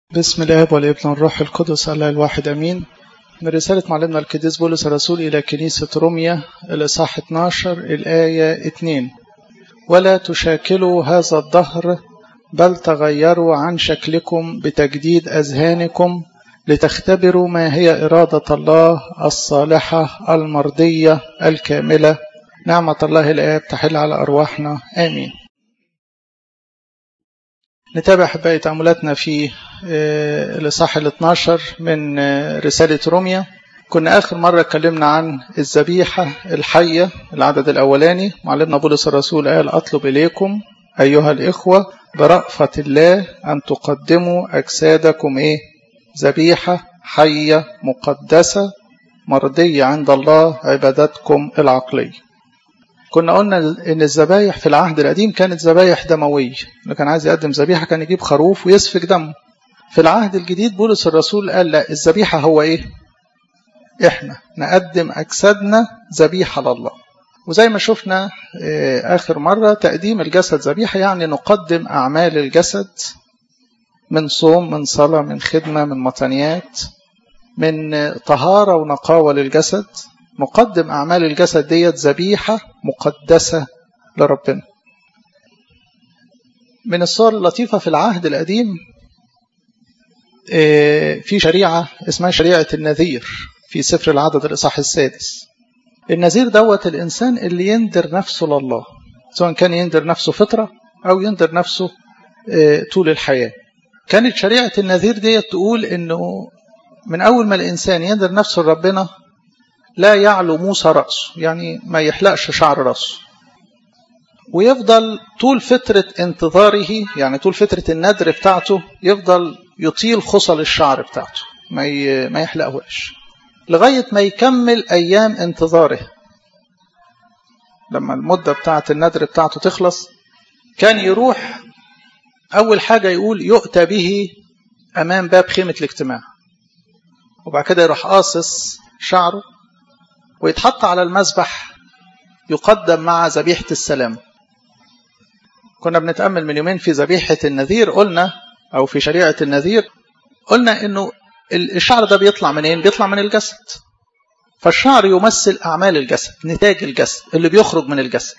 بسم الاب والابن والروح القدس الله الواحد امين من رسالة معلمنا القديس بولس الرسول إلى كنيسة روميا الإصحاح 12 الآية 2 ولا تشاكلوا هذا الدهر بل تغيروا عن شكلكم بتجديد أذهانكم لتختبروا ما هي إرادة الله الصالحة المرضية الكاملة نعمة الله الآب تحل على أرواحنا آمين نتابع أحبائي تأملاتنا في الإصحاح ال 12 من رسالة روميا كنا آخر مرة اتكلمنا عن الذبيحة الحية العدد الأولاني معلمنا بولس الرسول قال أطلب إليكم أيها الإخوة برأفة الله أن تقدموا أجسادكم إيه ذبيحة حية مقدسة مرضية عند الله عبادتكم العقلية كنا قلنا ان الذبايح في العهد القديم كانت ذبايح دمويه اللي كان عايز يقدم ذبيحه كان يجيب خروف ويسفك دمه في العهد الجديد بولس الرسول قال لا الذبيحه هو ايه احنا نقدم اجسادنا ذبيحه لله وزي ما شفنا اخر مره تقديم الجسد ذبيحه يعني نقدم اعمال الجسد من صوم من صلاه من خدمه من مطنيات من طهاره ونقاوه للجسد نقدم أعمال الجسد ديت ذبيحة مقدسة لربنا من الصور اللطيفة في العهد القديم في شريعة اسمها شريعة النذير في سفر العدد الإصحاح السادس النذير دوت الإنسان اللي يندر نفسه لله سواء كان يندر نفسه فطرة أو يندر نفسه طول الحياة كانت شريعة النذير ديت تقول إنه من أول ما الإنسان يندر نفسه لربنا لا يعلو موسى رأسه يعني ما يحلقش شعر رأسه ويفضل طول فترة انتظاره يعني طول فترة الندر بتاعته يفضل يطيل خصل الشعر بتاعته ما ما يحلقهاش لغاية ما يكمل أيام انتظاره لما المدة بتاعة الندر بتاعته تخلص كان يروح أول حاجة يقول يؤتى به أمام باب خيمة الاجتماع وبعد كده يروح قاصص شعره ويتحط على المذبح يقدم مع ذبيحة السلام كنا بنتأمل من يومين في ذبيحة النذير قلنا أو في شريعة النذير قلنا إنه الشعر ده بيطلع منين؟ بيطلع من الجسد فالشعر يمثل أعمال الجسد نتاج الجسد اللي بيخرج من الجسد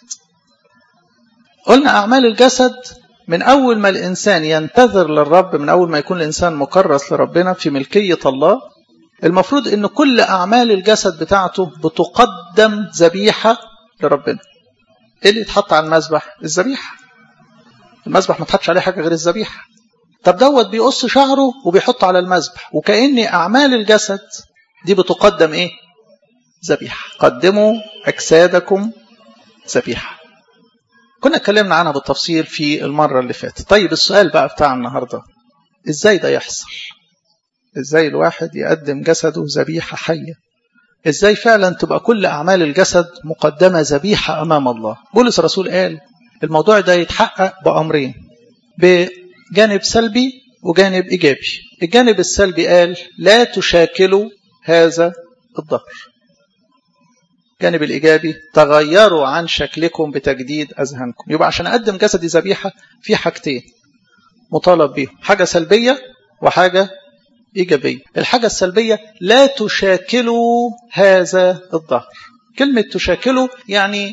قلنا أعمال الجسد من أول ما الإنسان ينتظر للرب من أول ما يكون الإنسان مكرس لربنا في ملكية الله المفروض ان كل اعمال الجسد بتاعته بتقدم ذبيحه لربنا ايه اللي يتحط على المذبح الذبيحه المذبح ما تحطش عليه حاجه غير الذبيحه طب دوت بيقص شعره وبيحطه على المذبح وكأن اعمال الجسد دي بتقدم ايه ذبيحه قدموا اجسادكم ذبيحه كنا اتكلمنا عنها بالتفصيل في المره اللي فاتت طيب السؤال بقى بتاع النهارده ازاي ده يحصل ازاي الواحد يقدم جسده ذبيحة حية ازاي فعلا تبقى كل اعمال الجسد مقدمة ذبيحة امام الله بولس الرسول قال الموضوع ده يتحقق بامرين بجانب سلبي وجانب ايجابي الجانب السلبي قال لا تشاكلوا هذا الظهر الجانب الايجابي تغيروا عن شكلكم بتجديد اذهانكم يبقى عشان اقدم جسدي ذبيحه في حاجتين مطالب بيهم حاجه سلبيه وحاجه إيجابية الحاجة السلبية لا تشاكلوا هذا الظهر كلمة تشاكلوا يعني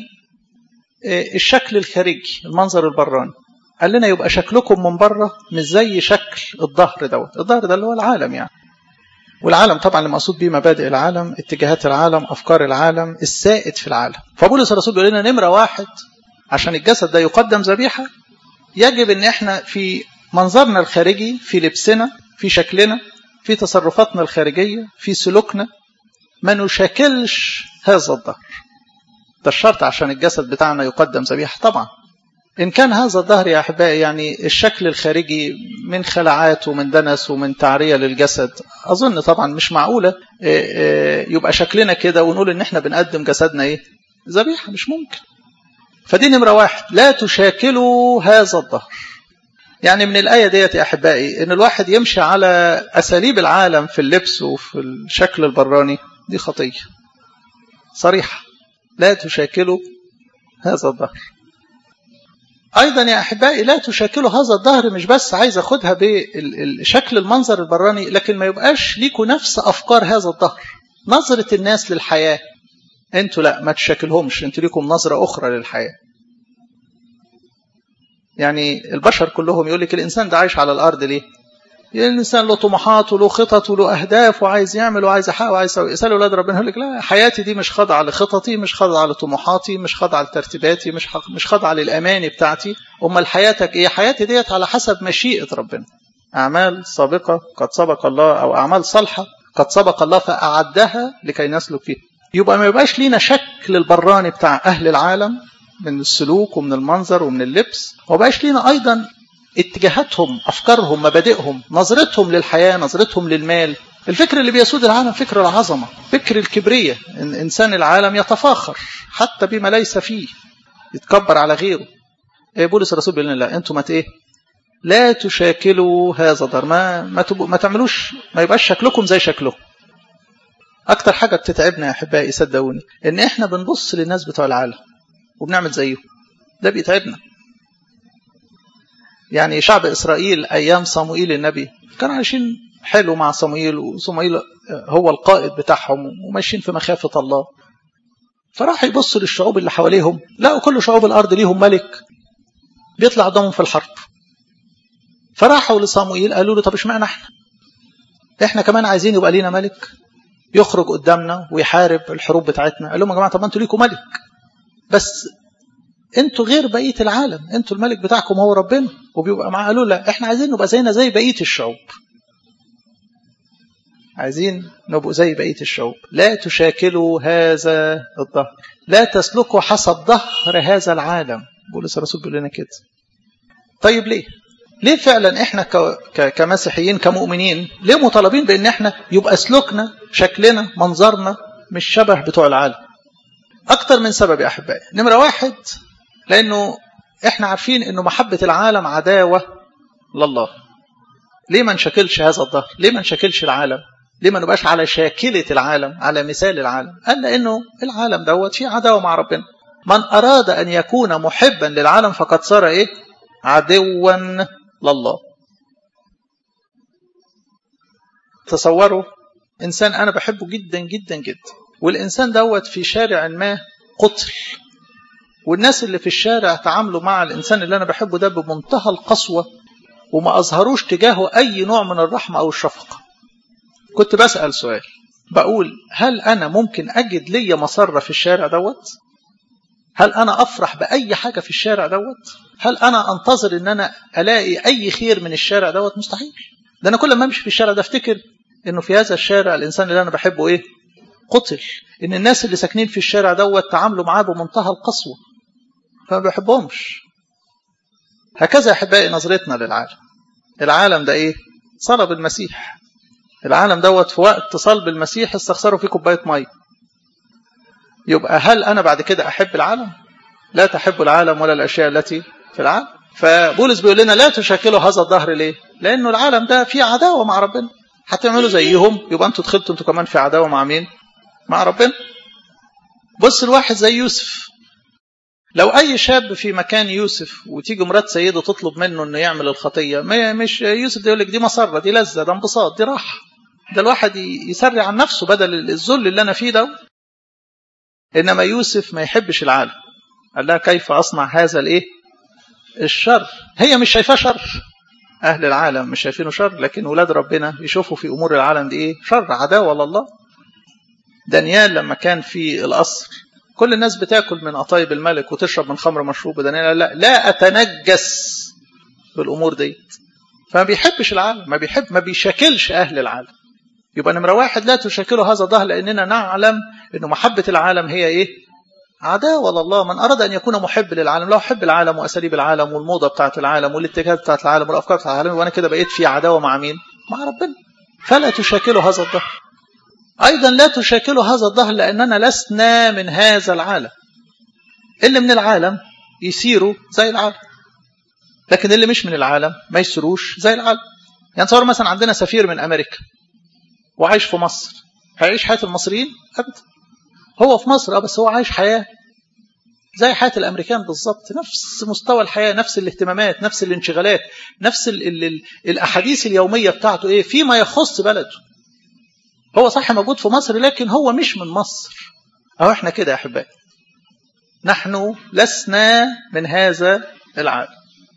الشكل الخارجي المنظر البراني قال لنا يبقى شكلكم من بره مش زي شكل الظهر دوت الظهر ده اللي هو العالم يعني والعالم طبعا اللي مقصود بيه مبادئ العالم اتجاهات العالم افكار العالم السائد في العالم فبولس الرسول بيقول لنا نمره واحد عشان الجسد ده يقدم ذبيحه يجب ان احنا في منظرنا الخارجي في لبسنا في شكلنا في تصرفاتنا الخارجية في سلوكنا ما نشاكلش هذا الظهر ده الشرط عشان الجسد بتاعنا يقدم ذبيحة طبعا إن كان هذا الظهر يا أحبائي يعني الشكل الخارجي من خلعات ومن دنس ومن تعرية للجسد أظن طبعا مش معقولة يبقى شكلنا كده ونقول إن إحنا بنقدم جسدنا إيه ذبيحة مش ممكن فدي نمرة واحد لا تشاكلوا هذا الظهر يعني من الآية ديت يا أحبائي إن الواحد يمشي على أساليب العالم في اللبس وفي الشكل البراني دي خطية صريحة لا تشاكلوا هذا الظهر أيضا يا أحبائي لا تشكلوا هذا الظهر مش بس عايز أخدها بشكل المنظر البراني لكن ما يبقاش ليكوا نفس أفكار هذا الظهر نظرة الناس للحياة أنتوا لا ما تشكلهمش أنتوا ليكم نظرة أخرى للحياة يعني البشر كلهم يقول لك الإنسان ده عايش على الأرض ليه يعني الإنسان له طموحات وله خطط وله أهداف وعايز يعمل وعايز يحقق وعايز يسوي يسأل أولاد ربنا يقول لك لا حياتي دي مش خاضعة لخططي مش خاضعة لطموحاتي مش خاضعة لترتيباتي مش مش خاضعة للأماني بتاعتي أمال حياتك إيه حياتي ديت على حسب مشيئة ربنا أعمال سابقة قد سبق الله أو أعمال صالحة قد سبق الله فأعدها لكي نسلك فيها يبقى ما يبقاش لينا شكل البراني بتاع أهل العالم من السلوك ومن المنظر ومن اللبس وما بقاش لينا أيضا اتجاهاتهم أفكارهم مبادئهم نظرتهم للحياة نظرتهم للمال الفكر اللي بيسود العالم فكر العظمة فكر الكبرية إن إنسان العالم يتفاخر حتى بما ليس فيه يتكبر على غيره إيه بولس الرسول بيقول لنا لا أنتم ما إيه لا تشاكلوا هذا الضر ما ما, ما تعملوش ما يبقاش شكلكم زي شكلهم أكتر حاجة بتتعبنا يا أحبائي صدقوني إن إحنا بنبص للناس بتوع العالم وبنعمل زيهم ده بيتعبنا يعني شعب إسرائيل أيام صموئيل النبي كانوا عايشين حلو مع صموئيل وصموئيل هو القائد بتاعهم وماشيين في مخافة الله فراح يبصوا للشعوب اللي حواليهم لقوا كل شعوب الأرض ليهم ملك بيطلع قدامهم في الحرب فراحوا لصموئيل قالوا له طب اشمعنى احنا احنا كمان عايزين يبقى لينا ملك يخرج قدامنا ويحارب الحروب بتاعتنا قال لهم يا جماعه طب ما انتوا ليكم ملك بس انتوا غير بقيه العالم انتوا الملك بتاعكم هو ربنا وبيبقى معاه قالوا لا احنا عايزين نبقى زينا زي بقيه الشعوب عايزين نبقوا زي بقيه الشعوب لا تشاكلوا هذا الظهر لا تسلكوا حسب ظهر هذا العالم بولس الرسول بيقول لنا كده طيب ليه ليه فعلا احنا كمسيحيين كمؤمنين ليه مطالبين بان احنا يبقى سلوكنا شكلنا منظرنا مش شبه بتوع العالم اكتر من سبب يا احبائي نمره واحد لانه احنا عارفين انه محبه العالم عداوه لله ليه ما نشكلش هذا الظهر ليه ما نشكلش العالم ليه ما نبقاش على شاكله العالم على مثال العالم قال لانه العالم دوت فيه عداوه مع ربنا من اراد ان يكون محبا للعالم فقد صار ايه عدوا لله تصوروا إنسان أنا بحبه جدا جدا جدا والإنسان دوت في شارع ما قتل والناس اللي في الشارع تعاملوا مع الإنسان اللي أنا بحبه ده بمنتهى القسوة وما أظهروش تجاهه أي نوع من الرحمة أو الشفقة كنت بسأل سؤال بقول هل أنا ممكن أجد لي مسرة في الشارع دوت هل أنا أفرح بأي حاجة في الشارع دوت هل أنا أنتظر أن أنا ألاقي أي خير من الشارع دوت مستحيل ده أنا كل ما أمشي في الشارع ده أفتكر أنه في هذا الشارع الإنسان اللي أنا بحبه إيه قتل إن الناس اللي ساكنين في الشارع دوت تعاملوا معاه بمنتهى القسوة فما بحبهمش هكذا يا أحبائي نظرتنا للعالم العالم ده إيه صلب المسيح العالم دوت في وقت صلب المسيح استخسروا فيه كوباية مية يبقى هل أنا بعد كده أحب العالم لا تحب العالم ولا الأشياء التي في العالم فبولس بيقول لنا لا تشكلوا هذا الظهر ليه لأنه العالم ده فيه عداوة مع ربنا هتعملوا زيهم يبقى أنتوا دخلتوا أنتوا كمان في عداوة مع مين مع ربنا بص الواحد زي يوسف لو أي شاب في مكان يوسف وتيجي مرات سيده تطلب منه أنه يعمل الخطية ما مش يوسف ده يقول لك دي مسرة دي لذة ده انبساط دي راحة ده الواحد يسرع عن نفسه بدل الذل اللي أنا فيه ده إنما يوسف ما يحبش العالم قال لها كيف أصنع هذا الإيه الشر هي مش شايفاه شر أهل العالم مش شايفينه شر لكن ولاد ربنا يشوفوا في أمور العالم دي إيه شر عداوة لله دانيال لما كان في القصر كل الناس بتاكل من قطايب الملك وتشرب من خمر مشروب دانيال لا لا أتنجس بالأمور دي فما بيحبش العالم ما بيحب ما بيشاكلش أهل العالم يبقى نمرة واحد لا تشاكلوا هذا الظهر لأننا نعلم أنه محبة العالم هي إيه عداوة لله من أراد أن يكون محب للعالم لو حب العالم وأساليب العالم والموضة بتاعت العالم والاتجاهات بتاعت العالم والأفكار بتاعت العالم وأنا كده بقيت في عداوة مع مين مع ربنا فلا تشاكلوا هذا الظهر أيضا لا تشاكلوا هذا الظهر لأننا لسنا من هذا العالم اللي من العالم يسيروا زي العالم لكن اللي مش من العالم ما يسيروش زي العالم يعني تصور مثلا عندنا سفير من أمريكا وعايش في مصر هيعيش حياة المصريين أبدا هو في مصر بس هو عايش حياة زي حياة الأمريكان بالظبط نفس مستوى الحياة نفس الاهتمامات نفس الانشغالات نفس ال ال ال الأحاديث اليومية بتاعته إيه فيما يخص بلده هو صح موجود في مصر لكن هو مش من مصر أهو إحنا كده يا أحبائي نحن لسنا من هذا العالم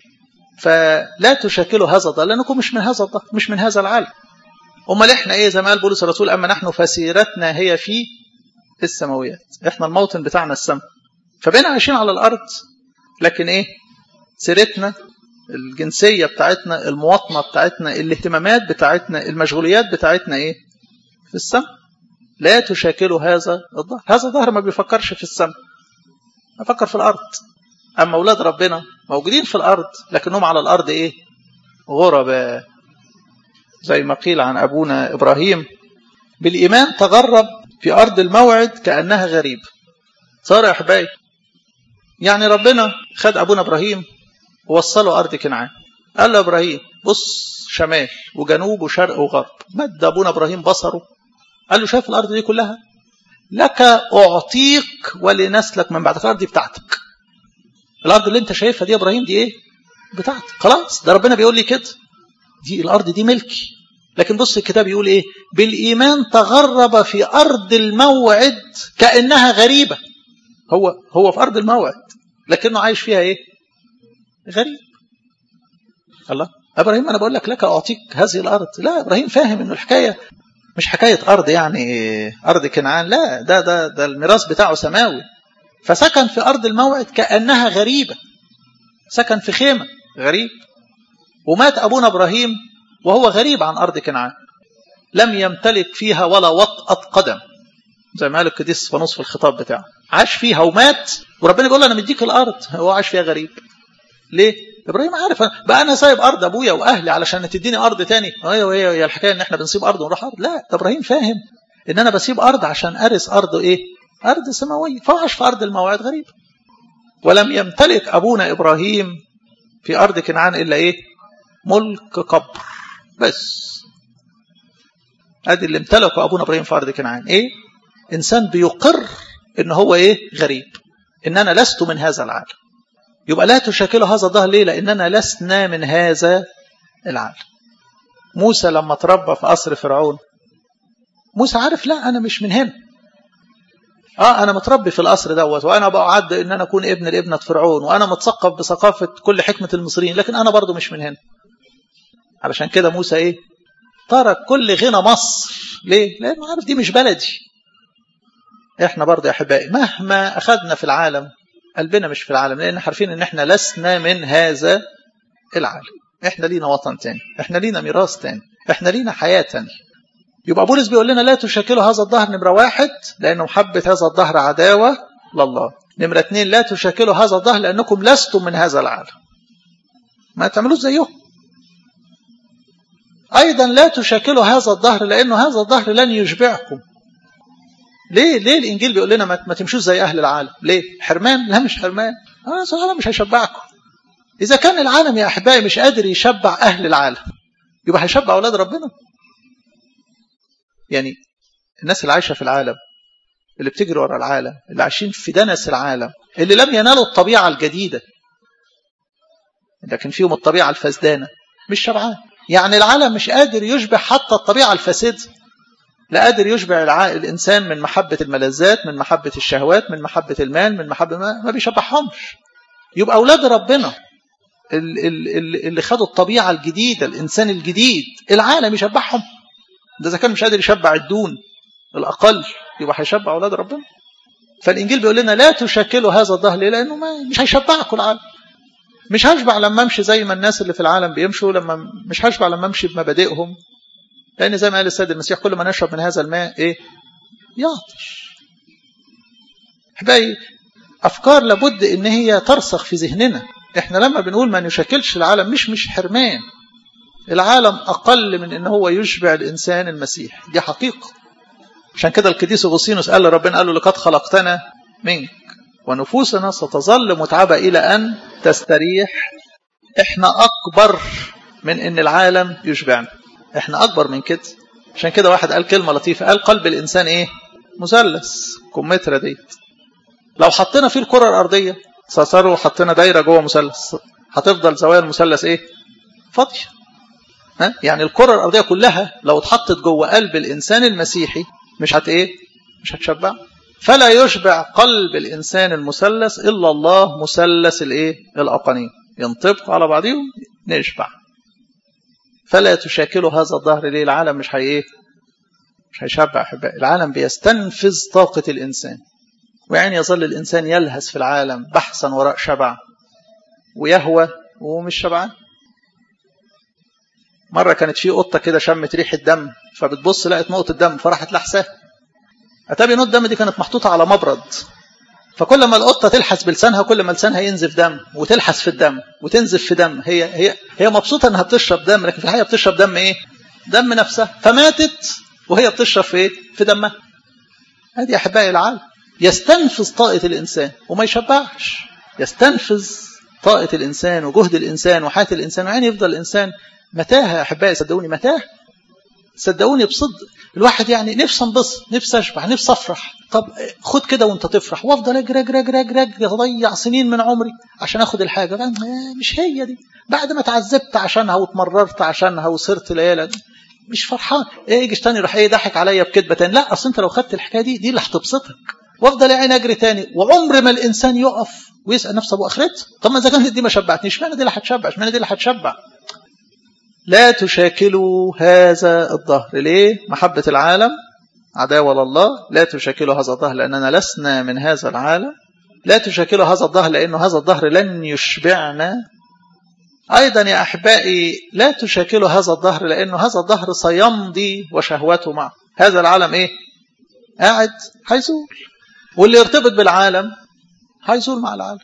فلا تشكلوا هذا الضال لأنكم مش من هذا الضال مش من هذا العالم أمال إحنا إيه زي ما قال بولس الرسول أما نحن فسيرتنا هي في السماويات إحنا الموطن بتاعنا السماء فبقينا عايشين على الأرض لكن إيه سيرتنا الجنسية بتاعتنا المواطنة بتاعتنا الاهتمامات بتاعتنا المشغوليات بتاعتنا إيه في السماء لا تشاكلوا هذا الظهر هذا الظهر ما بيفكرش في السماء بيفكر في الأرض أما أولاد ربنا موجودين في الأرض لكنهم على الأرض إيه غرباء زي ما قيل عن أبونا إبراهيم بالإيمان تغرب في أرض الموعد كأنها غريب صار يا أحبائي يعني ربنا خد أبونا إبراهيم ووصله أرض كنعان قال له إبراهيم بص شمال وجنوب وشرق وغرب مد أبونا إبراهيم بصره قال له شايف الأرض دي كلها لك أعطيك ولنسلك من بعدك الأرض دي بتاعتك الأرض اللي أنت شايفها دي يا إبراهيم دي إيه بتاعتك خلاص ده ربنا بيقول لي كده دي الأرض دي ملكي لكن بص الكتاب يقول إيه بالإيمان تغرب في أرض الموعد كأنها غريبة هو هو في أرض الموعد لكنه عايش فيها إيه غريب الله ابراهيم انا بقول لك لك اعطيك هذه الارض لا ابراهيم فاهم انه الحكايه مش حكايه ارض يعني ارض كنعان لا ده ده ده الميراث بتاعه سماوي فسكن في ارض الموعد كانها غريبه سكن في خيمه غريب ومات ابونا ابراهيم وهو غريب عن ارض كنعان لم يمتلك فيها ولا وطأة قدم زي ما قال القديس فانوس في الخطاب بتاعه عاش فيها ومات وربنا بيقول له انا مديك الارض هو عاش فيها غريب ليه ابراهيم عارف بقى انا سايب ارض ابويا واهلي علشان تديني ارض تاني ايوه هي الحكايه ان احنا بنسيب ارض ونروح ارض لا ده ابراهيم فاهم ان انا بسيب ارض عشان ارث ارض ايه ارض سماويه فعاش في ارض الموعد غريب ولم يمتلك ابونا ابراهيم في ارض كنعان الا ايه ملك قبر بس ادي اللي امتلكه ابونا ابراهيم في ارض كنعان ايه انسان بيقر ان هو ايه غريب ان انا لست من هذا العالم يبقى لا تشكل هذا الظهر ليه لأننا لسنا من هذا العالم موسى لما تربى في قصر فرعون موسى عارف لا أنا مش من هنا اه انا متربي في القصر دوت وانا بعد ان انا اكون ابن لابنه فرعون وانا متثقف بثقافه كل حكمه المصريين لكن انا برضو مش من هنا علشان كده موسى ايه ترك كل غنى مصر ليه لانه عارف دي مش بلدي احنا برضو يا احبائي مهما اخذنا في العالم قلبنا مش في العالم لان عارفين ان احنا لسنا من هذا العالم احنا لينا وطن تاني احنا لينا ميراث تاني احنا لينا حياة تاني يبقى بولس بيقول لنا لا تشكلوا هذا الظهر نمرة واحد لأن محبة هذا الظهر عداوة لله نمرة اثنين لا تشكلوا هذا الظهر لأنكم لستم من هذا العالم ما تعملوش زيهم أيضا لا تشكلوا هذا الظهر لأنه هذا الظهر لن يشبعكم ليه ليه الانجيل بيقول لنا ما تمشوش زي اهل العالم ليه حرمان لا مش حرمان اه العالم مش هيشبعكم اذا كان العالم يا احبائي مش قادر يشبع اهل العالم يبقى هيشبع اولاد ربنا يعني الناس اللي عايشه في العالم اللي بتجري ورا العالم اللي عايشين في دنس العالم اللي لم ينالوا الطبيعه الجديده لكن فيهم الطبيعه الفسدانه مش شبعان يعني العالم مش قادر يشبع حتى الطبيعه الفاسده لا قادر يشبع الع... الإنسان من محبة الملذات من محبة الشهوات من محبة المال من محبة ما, ما بيشبعهمش يبقى أولاد ربنا اللي خدوا الطبيعة الجديدة الإنسان الجديد العالم يشبعهم ده إذا كان مش قادر يشبع الدون الأقل يبقى هيشبع أولاد ربنا فالإنجيل بيقول لنا لا تشكلوا هذا الظهر ليه لأنه ما مش هيشبعكم العالم مش هشبع لما امشي زي ما الناس اللي في العالم بيمشوا لما مش هشبع لما امشي بمبادئهم لأن زي ما قال السيد المسيح كل ما نشرب من هذا الماء إيه؟ يعطش. أحبائي أفكار لابد إن هي ترسخ في ذهننا. إحنا لما بنقول ما نشكلش العالم مش مش حرمان. العالم أقل من إن هو يشبع الإنسان المسيح. دي حقيقة. عشان كده القديس أغسطينوس قال لربنا قال له لقد خلقتنا منك ونفوسنا ستظل متعبة إلى أن تستريح. إحنا أكبر من إن العالم يشبعنا. احنا اكبر من كده عشان كده واحد قال كلمه لطيفه قال قلب الانسان ايه مثلث كمثرى ديت لو حطينا فيه الكره الارضيه صار وحطينا دايره جوه مثلث هتفضل زوايا المثلث ايه فاضيه ها يعني الكره الارضيه كلها لو اتحطت جوه قلب الانسان المسيحي مش هت ايه مش هتشبع فلا يشبع قلب الانسان المثلث الا الله مثلث الايه الاقانيم ينطبقوا على بعضهم نشبع فلا تشاكلوا هذا الظهر ليه العالم مش هي ايه مش هيشبع احبائي العالم بيستنفذ طاقه الانسان ويعني يظل الانسان يلهث في العالم بحثا وراء شبع ويهوى ومش شبعان مرة كانت في قطة كده شمت ريحة دم فبتبص لقت نقطة دم فراحت لحساها أتابي نقطة دم دي كانت محطوطة على مبرد فكل ما القطة تلحس بلسانها كل ما لسانها ينزف دم وتلحس في الدم وتنزف في دم هي هي هي مبسوطة إنها بتشرب دم لكن في الحقيقة بتشرب دم إيه؟ دم نفسها فماتت وهي بتشرب في إيه؟ في دمها هذه أحبائي العالم يستنفذ طاقة الإنسان وما يشبعش يستنفذ طاقة الإنسان وجهد الإنسان وحياة الإنسان وعين يفضل الإنسان متاهة يا أحبائي صدقوني متاهة صدقوني بصدق الواحد يعني نفسي انبسط نفسي اشبع نفسي افرح طب خد كده وانت تفرح وافضل اجري اجري اجري اجري اجري اضيع سنين من عمري عشان اخد الحاجه مش هي دي بعد ما تعذبت عشانها واتمررت عشانها وصرت ليالي مش فرحان ايه يجي تاني يروح ايه ضحك عليا بكدبه تاني لا اصل انت لو خدت الحكايه دي دي اللي هتبسطك وافضل يا عيني اجري تاني وعمر ما الانسان يقف ويسال نفسه ابو اخرته طب ما اذا كانت دي ما شبعتنيش اشمعنى دي اللي هتشبع اشمعنى دي اللي هتشبع لا تشاكلوا هذا الظهر ليه محبة العالم عداوة لله لا تشاكلوا هذا الظهر لأننا لسنا من هذا العالم لا تشاكلوا هذا الظهر لأنه هذا الظهر لن يشبعنا أيضا يا أحبائي لا تشاكلوا هذا الظهر لأنه هذا الظهر سيمضي وشهوته معه هذا العالم إيه قاعد هيزول واللي يرتبط بالعالم هيزول مع العالم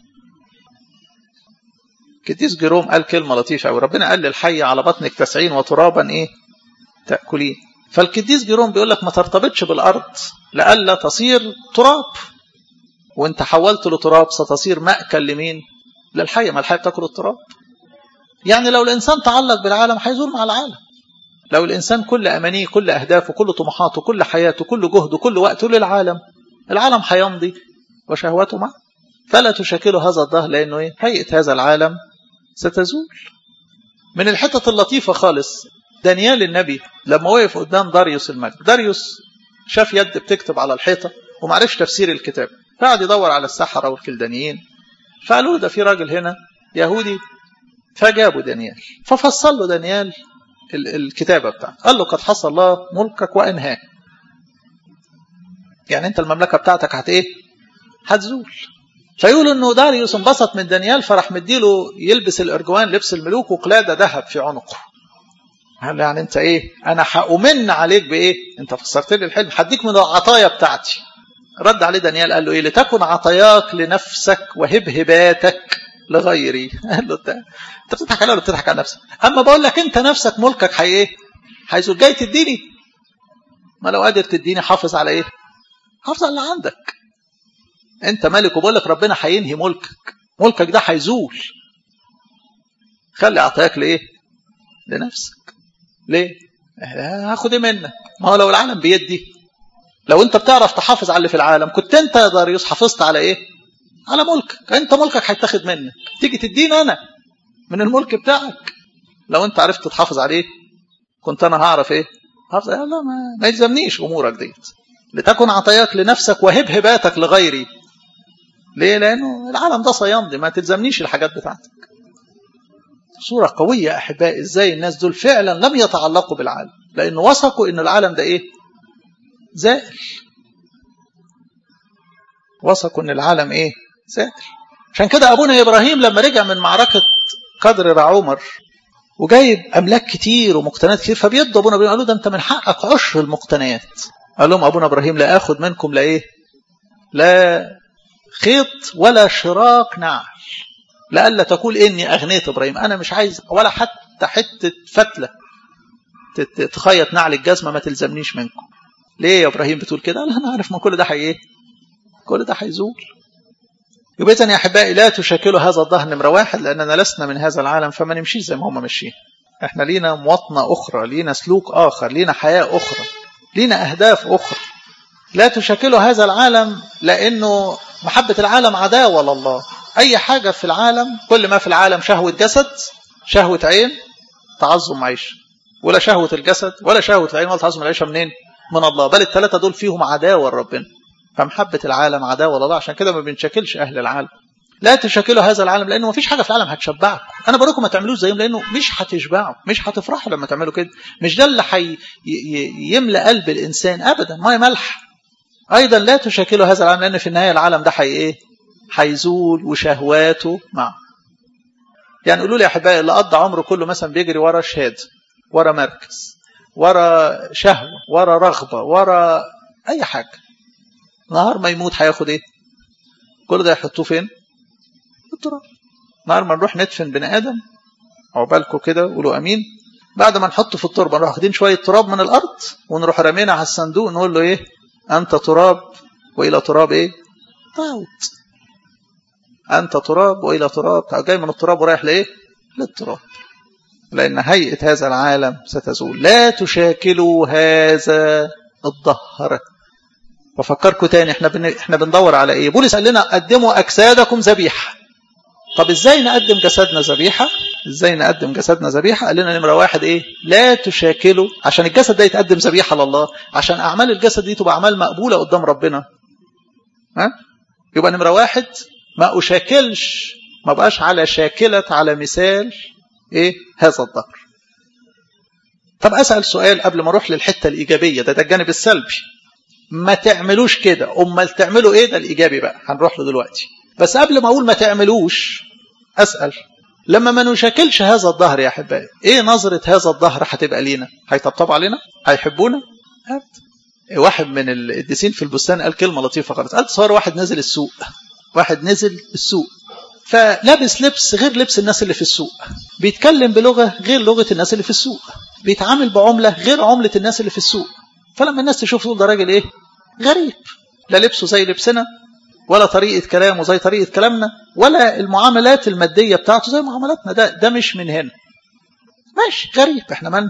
كديس جيروم قال كلمة لطيفة أوي ربنا قال للحية على بطنك تسعين وترابا إيه تأكلين فالكديس جيروم بيقول لك ما ترتبطش بالأرض لألا تصير تراب وانت حولت لتراب ستصير مأكل لمين للحية ما الحية بتاكل التراب يعني لو الإنسان تعلق بالعالم هيزول مع العالم لو الإنسان كل أمانيه كل أهدافه كل طموحاته كل حياته كل جهده كل وقته للعالم العالم هيمضي وشهوته معه فلا تشكلوا هذا الظهر لأنه إيه؟ هيئة هذا العالم ستزول من الحتة اللطيفة خالص دانيال النبي لما وقف قدام داريوس الملك داريوس شاف يد بتكتب على الحيطة ومعرفش تفسير الكتاب فقعد يدور على السحرة والكلدانيين فقالوا له ده في راجل هنا يهودي فجابوا دانيال ففصل له دانيال الكتابة بتاعته قال له قد حصل الله ملكك وانهاه يعني انت المملكة بتاعتك هت ايه هتزول فيقولوا انه داريوس انبسط من دانيال فراح مديله يلبس الارجوان لبس الملوك وقلاده ذهب في عنقه قال يعني انت ايه انا هأمن عليك بايه انت فسرت لي الحلم هديك من العطايا بتاعتي رد عليه دانيال قال له ايه لتكن عطاياك لنفسك وهبهباتك لغيري قال له انت انت بتضحك عليا ولا بتضحك على نفسك اما بقول لك انت نفسك ملكك هي ايه هيزول جاي تديني ما لو قادر تديني حافظ على ايه حافظ على اللي عندك انت ملك وبقول لك ربنا هينهي ملكك ملكك ده هيزول خلي عطاياك لايه لنفسك ليه هاخد ايه منك ما هو لو العالم بيدي لو انت بتعرف تحافظ على اللي في العالم كنت انت يا داريوس حافظت على ايه على ملكك انت ملكك هيتاخد منك تيجي تديني انا من الملك بتاعك لو انت عرفت تحافظ عليه كنت انا هعرف ايه حافظ لا ما, ما يلزمنيش امورك ديت لتكن عطاياك لنفسك وهبهباتك لغيري ليه لانه العالم ده سيمضي ما تلزمنيش الحاجات بتاعتك صورة قوية أحبائي إزاي الناس دول فعلا لم يتعلقوا بالعالم لأن وثقوا إن العالم ده إيه زائل وثقوا إن العالم إيه زائل عشان كده أبونا إبراهيم لما رجع من معركة قدر رعومر وجايب أملاك كتير ومقتنيات كتير فبيدوا أبونا إبراهيم قالوا ده أنت من حقك عشر المقتنيات قال لهم أبونا إبراهيم لا آخد منكم لا إيه لا خيط ولا شراك نعل لألا تقول إني أغنيت إبراهيم أنا مش عايز ولا حتى حتة فتلة تخيط نعل الجزمة ما تلزمنيش منكم ليه يا إبراهيم بتقول كده قال أنا عارف ما كل ده حي كل ده هيزول يبقى يا أحبائي لا تشكلوا هذا الظهر نمرة واحد لأننا لسنا من هذا العالم فما نمشيش زي ما هم ماشيين احنا لينا مواطنة أخرى لينا سلوك آخر لينا حياة أخرى لينا أهداف أخرى لا تشكلوا هذا العالم لأنه محبة العالم عداوة لله أي حاجة في العالم كل ما في العالم شهوة جسد شهوة عين تعظم معيشة ولا شهوة الجسد ولا شهوة العين ولا تعظم العيشة منين من الله بل الثلاثة دول فيهم عداوة لربنا فمحبة العالم عداوة لله عشان كده ما بنشكلش أهل العالم لا تشكلوا هذا العالم لأنه ما فيش حاجة في العالم هتشبعكم أنا بقولكم ما تعملوش زيهم لأنه مش هتشبعوا مش هتفرحوا لما تعملوا كده مش ده اللي حي يملأ قلب الإنسان أبدا ما ملح أيضا لا تشكلوا هذا العالم لأن في النهاية العالم ده حي إيه هيزول وشهواته معه يعني قولوا لي يا أحبائي اللي قضى عمره كله مثلا بيجري ورا شهادة ورا مركز ورا شهوة ورا رغبة ورا أي حاجة نهار ما يموت هياخد إيه كل ده يحطوه فين التراب نهار ما نروح ندفن بني آدم عقبالكم كده قولوا أمين بعد ما نحطه في التربة نروح واخدين شوية تراب من الأرض ونروح رامينا على الصندوق نقول له إيه أنت تراب وإلى تراب إيه تعود أنت تراب وإلى تراب جاي من التراب ورايح لإيه للتراب لأن هيئة هذا العالم ستزول لا تشاكلوا هذا الظهر بفكركم تاني احنا بن... احنا بندور على ايه بولس قال لنا قدموا اجسادكم ذبيحه طب ازاي نقدم جسدنا ذبيحه ازاي نقدم جسدنا ذبيحه قال لنا نمره واحد ايه لا تشاكلوا عشان الجسد ده يتقدم ذبيحه لله عشان اعمال الجسد دي تبقى اعمال مقبوله قدام ربنا ها يبقى نمره واحد ما اشاكلش ما بقاش على شاكله على مثال ايه هذا الظهر طب اسال سؤال قبل ما اروح للحته الايجابيه ده ده الجانب السلبي ما تعملوش كده امال تعملوا ايه ده الايجابي بقى هنروح له دلوقتي بس قبل ما اقول ما تعملوش اسال لما ما نشكلش هذا الظهر يا احبائي ايه نظره هذا الظهر هتبقى لينا هيطبطب علينا هيحبونا أبدا واحد من القديسين في البستان قال كلمه لطيفه خالص قال تصور واحد نزل السوق واحد نزل السوق فلابس لبس غير لبس الناس اللي في السوق بيتكلم بلغه غير لغه الناس اللي في السوق بيتعامل بعمله غير عمله الناس اللي في السوق فلما الناس تشوف تقول ده راجل ايه غريب لا لبسه زي لبسنا ولا طريقة كلامه زي طريقة كلامنا ولا المعاملات المادية بتاعته زي معاملاتنا ده ده مش من هنا ماشي غريب احنا من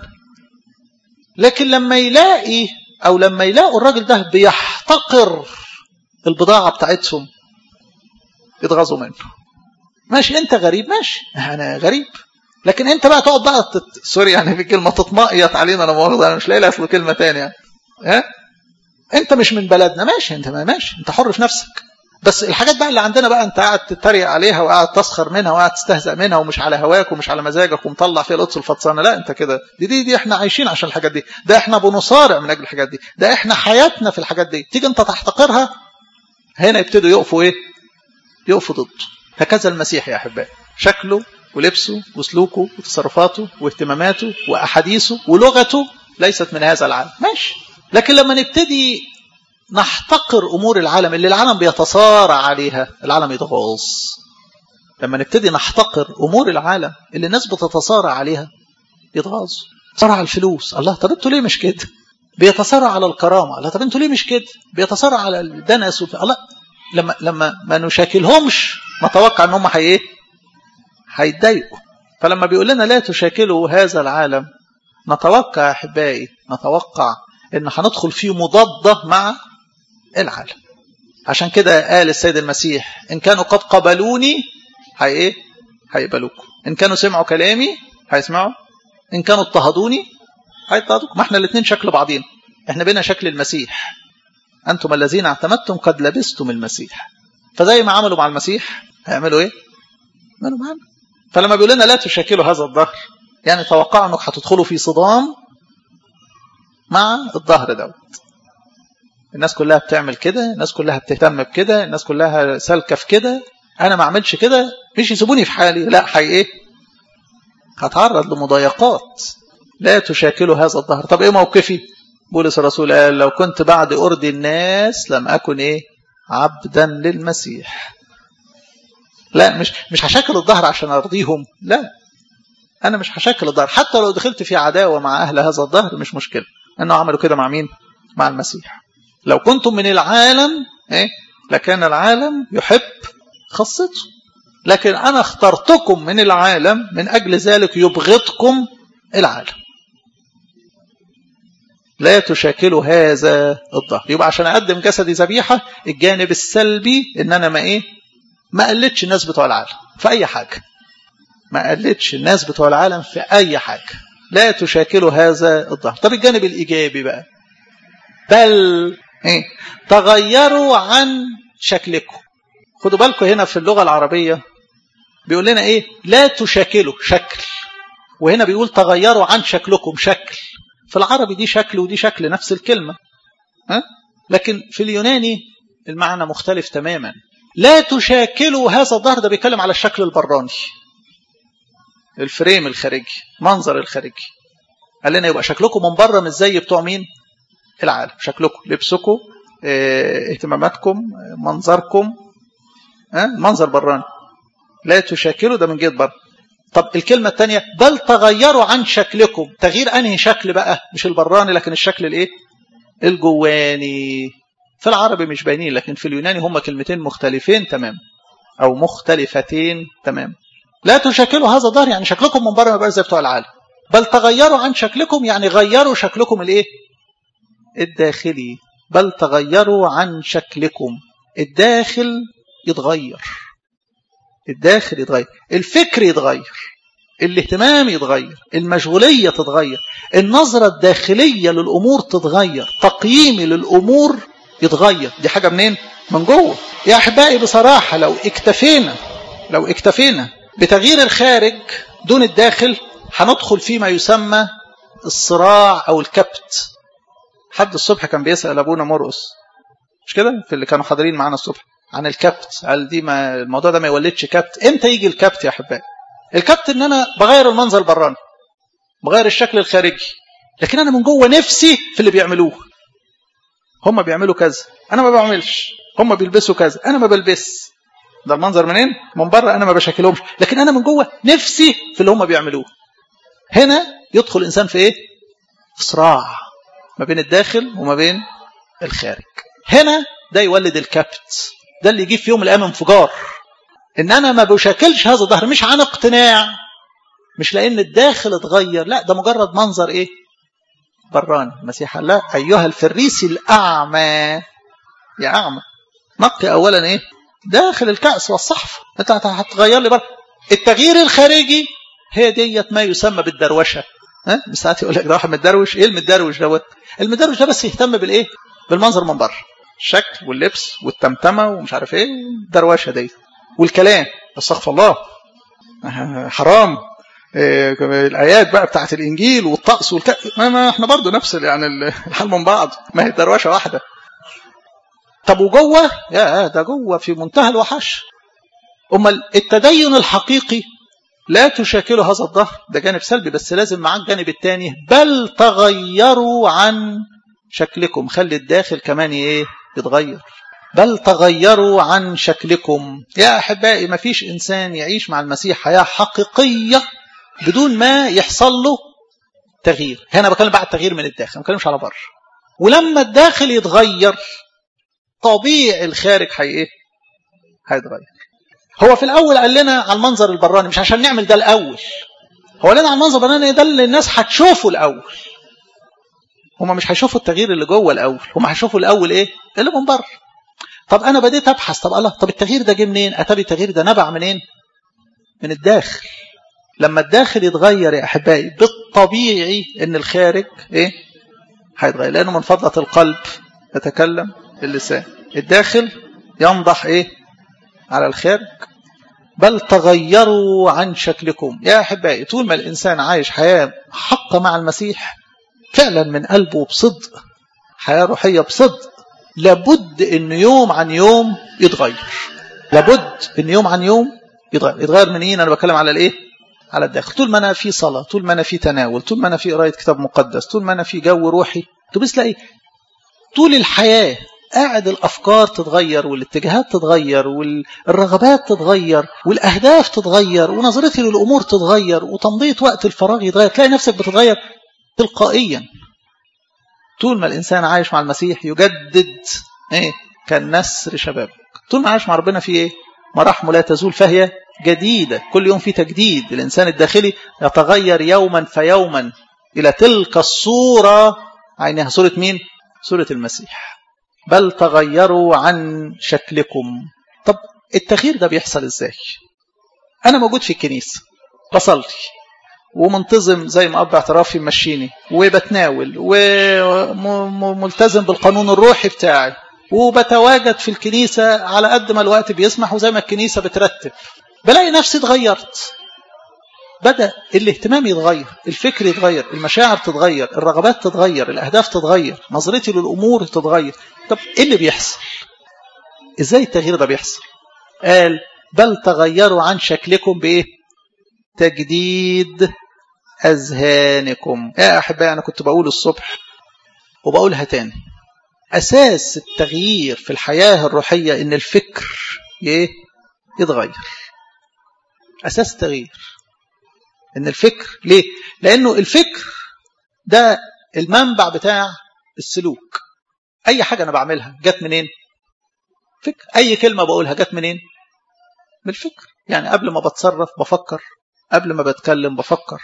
لكن لما يلاقي او لما يلاقوا الراجل ده بيحتقر البضاعة بتاعتهم يتغاظوا منه ماشي انت غريب ماشي انا غريب لكن انت بقى تقعد بقى تت... سوري يعني في كلمه تتمقيط علينا انا مؤاخذه انا مش لاقي لها كلمه ثانيه يعني. ها انت مش من بلدنا ماشي انت ما ماشي انت حر في نفسك بس الحاجات بقى اللي عندنا بقى انت قاعد تتريق عليها وقاعد تسخر منها وقاعد تستهزأ منها ومش على هواك ومش على مزاجك ومطلع فيها القدس الفطسانه لا انت كده دي, دي دي احنا عايشين عشان الحاجات دي ده احنا بنصارع من اجل الحاجات دي ده احنا حياتنا في الحاجات دي تيجي انت تحتقرها هنا يبتدوا يقفوا ايه يقفوا ضده هكذا المسيح يا احبائي شكله ولبسه وسلوكه وتصرفاته واهتماماته واحاديثه ولغته ليست من هذا العالم ماشي لكن لما نبتدي نحتقر امور العالم اللي العالم بيتصارع عليها العالم يتغاظ لما نبتدي نحتقر امور العالم اللي الناس بتتصارع عليها يتغاظ تصارع على الفلوس الله طب انتوا ليه مش كده بيتصارع على الكرامه الله طب انتوا ليه مش كده بيتصارع على الدنس وفي... الله لما لما ما نشاكلهمش نتوقع ان هم هي ايه هيتضايقوا فلما بيقول لنا لا تشاكلوا هذا العالم نتوقع يا احبائي نتوقع ان هندخل في مضاده مع العالم عشان كده قال السيد المسيح ان كانوا قد قبلوني هي ايه هيقبلوكم ان كانوا سمعوا كلامي هيسمعوا ان كانوا اضطهدوني هيضطهدوكم ما احنا الاثنين شكل بعضين احنا بينا شكل المسيح انتم الذين اعتمدتم قد لبستم المسيح فزي ما عملوا مع المسيح هيعملوا ايه يعملوا معانا فلما بيقول لنا لا تشكلوا هذا الظهر يعني توقعوا انك هتدخلوا في صدام مع الظهر دوت الناس كلها بتعمل كده الناس كلها بتهتم بكده الناس كلها سالكه في كده انا ما اعملش كده مش يسيبوني في حالي لا حي ايه هتعرض لمضايقات لا تشاكلوا هذا الظهر طب ايه موقفي بولس الرسول قال لو كنت بعد ارضي الناس لم اكن ايه عبدا للمسيح لا مش مش هشاكل الظهر عشان ارضيهم لا انا مش هشاكل الظهر حتى لو دخلت في عداوه مع اهل هذا الظهر مش مشكله انه عملوا كده مع مين مع المسيح لو كنتم من العالم ايه لكان العالم يحب خاصته لكن انا اخترتكم من العالم من اجل ذلك يبغضكم العالم لا تشاكل هذا الظهر يبقى عشان اقدم جسدي ذبيحه الجانب السلبي ان انا ما ايه ما قلتش الناس بتوع العالم في اي حاجه ما قلتش الناس بتوع العالم في اي حاجه لا تشاكل هذا الظهر طب الجانب الايجابي بقى بل ايه تغيروا عن شكلكم خدوا بالكم هنا في اللغه العربيه بيقول لنا ايه لا تشاكلوا شكل وهنا بيقول تغيروا عن شكلكم شكل في العربي دي شكل ودي شكل نفس الكلمة ها؟ لكن في اليوناني المعنى مختلف تماما لا تشاكلوا هذا الظهر ده بيتكلم على الشكل البراني الفريم الخارجي منظر الخارجي قال لنا يبقى شكلكم من بره مش زي بتوع مين العالم شكلكم لبسكم اه اهتماماتكم منظركم ها منظر براني لا تشاكلوا ده من جهه بره طب الكلمة الثانية بل تغيروا عن شكلكم تغيير أنهي شكل بقى مش البراني لكن الشكل الايه الجواني في العربي مش باينين لكن في اليوناني هما كلمتين مختلفين تمام أو مختلفتين تمام لا تشكلوا هذا الظهر يعني شكلكم من بره ما بقاش زي بتوع العالم بل تغيروا عن شكلكم يعني غيروا شكلكم الايه الداخلي بل تغيروا عن شكلكم الداخل يتغير الداخل يتغير الفكر يتغير الاهتمام يتغير المشغولية تتغير النظرة الداخلية للأمور تتغير تقييمي للأمور يتغير دي حاجة منين؟ من جوه يا أحبائي بصراحة لو اكتفينا لو اكتفينا بتغيير الخارج دون الداخل هندخل فيما يسمى الصراع أو الكبت حد الصبح كان بيسأل أبونا مرقس مش كده في اللي كانوا حاضرين معانا الصبح عن الكبت قال دي ما الموضوع ده ما يولدش كبت امتى يجي الكبت يا احبائي الكبت ان انا بغير المنظر البراني بغير الشكل الخارجي لكن انا من جوه نفسي في اللي بيعملوه هم بيعملوا كذا انا ما بعملش هم بيلبسوا كذا انا ما بلبس ده المنظر منين من بره انا ما بشكلهمش لكن انا من جوه نفسي في اللي هم بيعملوه هنا يدخل الانسان في ايه في صراع ما بين الداخل وما بين الخارج هنا ده يولد الكبت ده اللي يجيب في يوم من الايام انفجار ان انا ما بشكلش هذا الظهر مش عن اقتناع مش لان الداخل اتغير لا ده مجرد منظر ايه براني المسيح قال لا ايها الفريسي الاعمى يا اعمى نقي اولا ايه داخل الكأس والصحف انت هتغير لي بره التغيير الخارجي هي ديت ما يسمى بالدروشه ها ساعات يقول لك ده واحد متدروش ايه المتدروش دوت المتدروش ده بس يهتم بالايه بالمنظر من بره الشكل واللبس والتمتمه ومش عارف ايه الدروشه ديت والكلام استغفر الله حرام إيه الايات بقى بتاعت الانجيل والطقس والك... ما, ما احنا برضو نفس يعني الحال من بعض ما هي دروشه واحده طب وجوه يا ده جوه في منتهى الوحش امال التدين الحقيقي لا تشاكلوا هذا الظهر ده جانب سلبي بس لازم معاه الجانب الثاني بل تغيروا عن شكلكم خلي الداخل كمان ايه يتغير بل تغيروا عن شكلكم يا احبائي ما فيش انسان يعيش مع المسيح حياه حقيقيه بدون ما يحصل له تغيير هنا بكلم بقى التغيير من الداخل ما بكلمش على بره ولما الداخل يتغير طبيعي الخارج هي ايه هيتغير هو في الاول قال لنا على المنظر البراني مش عشان نعمل ده الاول هو قال لنا على المنظر البراني ده اللي الناس هتشوفه الاول هما مش هيشوفوا التغيير اللي جوه الاول هما هيشوفوا الاول ايه اللي من بره طب انا بديت ابحث طب الله طب التغيير ده جه منين اتاري التغيير ده نبع منين من الداخل لما الداخل يتغير يا احبائي بالطبيعي ان الخارج ايه هيتغير لانه من فضله القلب يتكلم اللسان الداخل ينضح ايه على الخارج بل تغيروا عن شكلكم يا احبائي طول ما الانسان عايش حياه حقه مع المسيح فعلا من قلبه بصدق حياه روحيه بصدق لابد ان يوم عن يوم يتغير لابد ان يوم عن يوم يتغير يتغير من ايه انا بتكلم على الايه على الداخل طول ما انا في صلاه طول ما انا في تناول طول ما انا في قرايه كتاب مقدس طول ما انا في جو روحي تبص تلاقي طول الحياه قاعد الافكار تتغير والاتجاهات تتغير والرغبات تتغير والاهداف تتغير ونظرتي للامور تتغير وتمضيه وقت الفراغ يتغير تلاقي نفسك بتتغير تلقائيا طول ما الانسان عايش مع المسيح يجدد ايه كالنسر شبابك طول ما عايش مع ربنا في ايه مراحمه لا تزول فهي جديده كل يوم في تجديد الانسان الداخلي يتغير يوما فيوما الى تلك الصوره عينها صورة مين؟ صورة المسيح بل تغيروا عن شكلكم طب التغيير ده بيحصل ازاي انا موجود في الكنيسة بصلي ومنتظم زي ما اب اعترافي ممشيني وبتناول وملتزم بالقانون الروحي بتاعي وبتواجد في الكنيسة على قد ما الوقت بيسمح وزي ما الكنيسة بترتب بلاقي نفسي اتغيرت بدأ الاهتمام يتغير الفكر يتغير المشاعر تتغير الرغبات تتغير الأهداف تتغير نظرتي للأمور تتغير طب إيه اللي بيحصل إزاي التغيير ده بيحصل قال بل تغيروا عن شكلكم بإيه تجديد أذهانكم يا أحبائي أنا كنت بقول الصبح وبقولها تاني أساس التغيير في الحياة الروحية إن الفكر إيه يتغير أساس التغيير ان الفكر ليه لانه الفكر ده المنبع بتاع السلوك اي حاجه انا بعملها جت منين فكر اي كلمه بقولها جت منين من الفكر يعني قبل ما بتصرف بفكر قبل ما بتكلم بفكر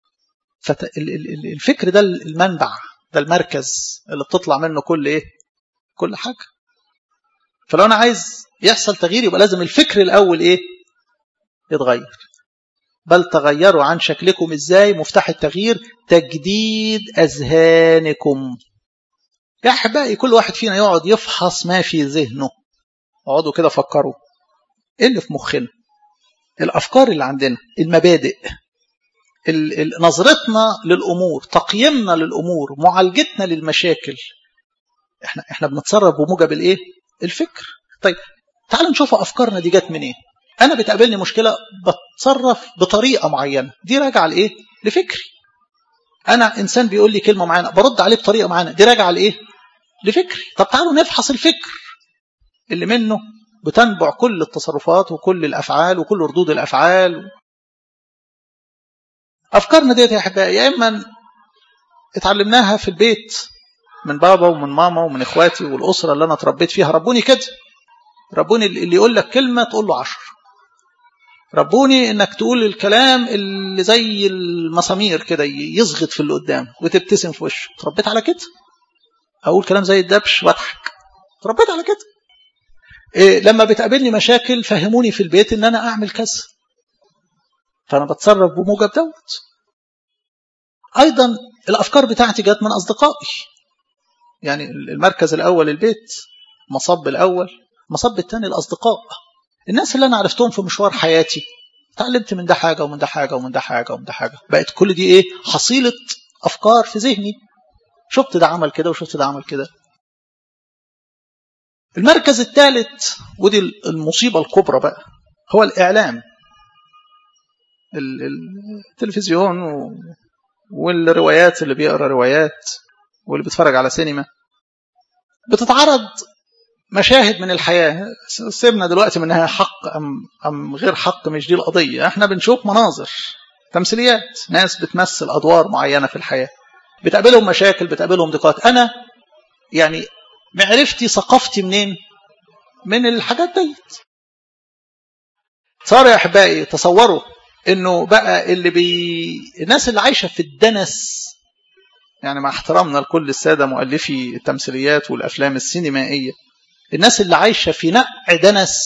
فالفكر ده المنبع ده المركز اللي بتطلع منه كل ايه كل حاجه فلو انا عايز يحصل تغيير يبقى لازم الفكر الاول ايه يتغير بل تغيروا عن شكلكم ازاي مفتاح التغيير تجديد اذهانكم يا احبائي كل واحد فينا يقعد يفحص ما في ذهنه اقعدوا كده فكروا ايه اللي في مخنا الافكار اللي عندنا المبادئ نظرتنا للامور تقييمنا للامور معالجتنا للمشاكل احنا احنا بنتصرف بموجب الايه الفكر طيب تعالوا نشوف افكارنا دي جت منين إيه؟ انا بتقابلني مشكله بتصرف بطريقه معينه دي راجعه لايه لفكري انا انسان بيقول لي كلمه معينه برد عليه بطريقه معينه دي راجعه لايه لفكري طب تعالوا نفحص الفكر اللي منه بتنبع كل التصرفات وكل الافعال وكل ردود الافعال افكارنا ديت يا احبائي يا اما اتعلمناها في البيت من بابا ومن ماما ومن اخواتي والاسره اللي انا اتربيت فيها ربوني كده ربوني اللي يقول لك كلمه تقول له عشر ربوني انك تقول الكلام اللي زي المسامير كده يزغط في اللي قدام وتبتسم في وشه اتربيت على كده اقول كلام زي الدبش واضحك اتربيت على كده إيه لما بتقابلني مشاكل فهموني في البيت ان انا اعمل كذا فانا بتصرف بموجب دوت ايضا الافكار بتاعتي جت من اصدقائي يعني المركز الاول البيت مصب الاول مصب الثاني الاصدقاء الناس اللي انا عرفتهم في مشوار حياتي اتعلمت من ده حاجه ومن ده حاجه ومن ده حاجه ومن ده حاجه بقت كل دي ايه حصيله افكار في ذهني شفت ده عمل كده وشفت ده عمل كده المركز الثالث ودي المصيبه الكبرى بقى هو الاعلام التلفزيون والروايات اللي بيقرا روايات واللي بيتفرج على سينما بتتعرض مشاهد من الحياة سيبنا دلوقتي منها حق أم, أم غير حق مش دي القضية احنا بنشوف مناظر تمثيليات ناس بتمثل أدوار معينة في الحياة بتقابلهم مشاكل بتقابلهم ضيقات أنا يعني معرفتي ثقافتي منين من الحاجات ديت صار يا أحبائي تصوروا انه بقى اللي بي الناس اللي عايشة في الدنس يعني مع احترامنا لكل السادة مؤلفي التمثيليات والأفلام السينمائية الناس اللي عايشة في نقع دنس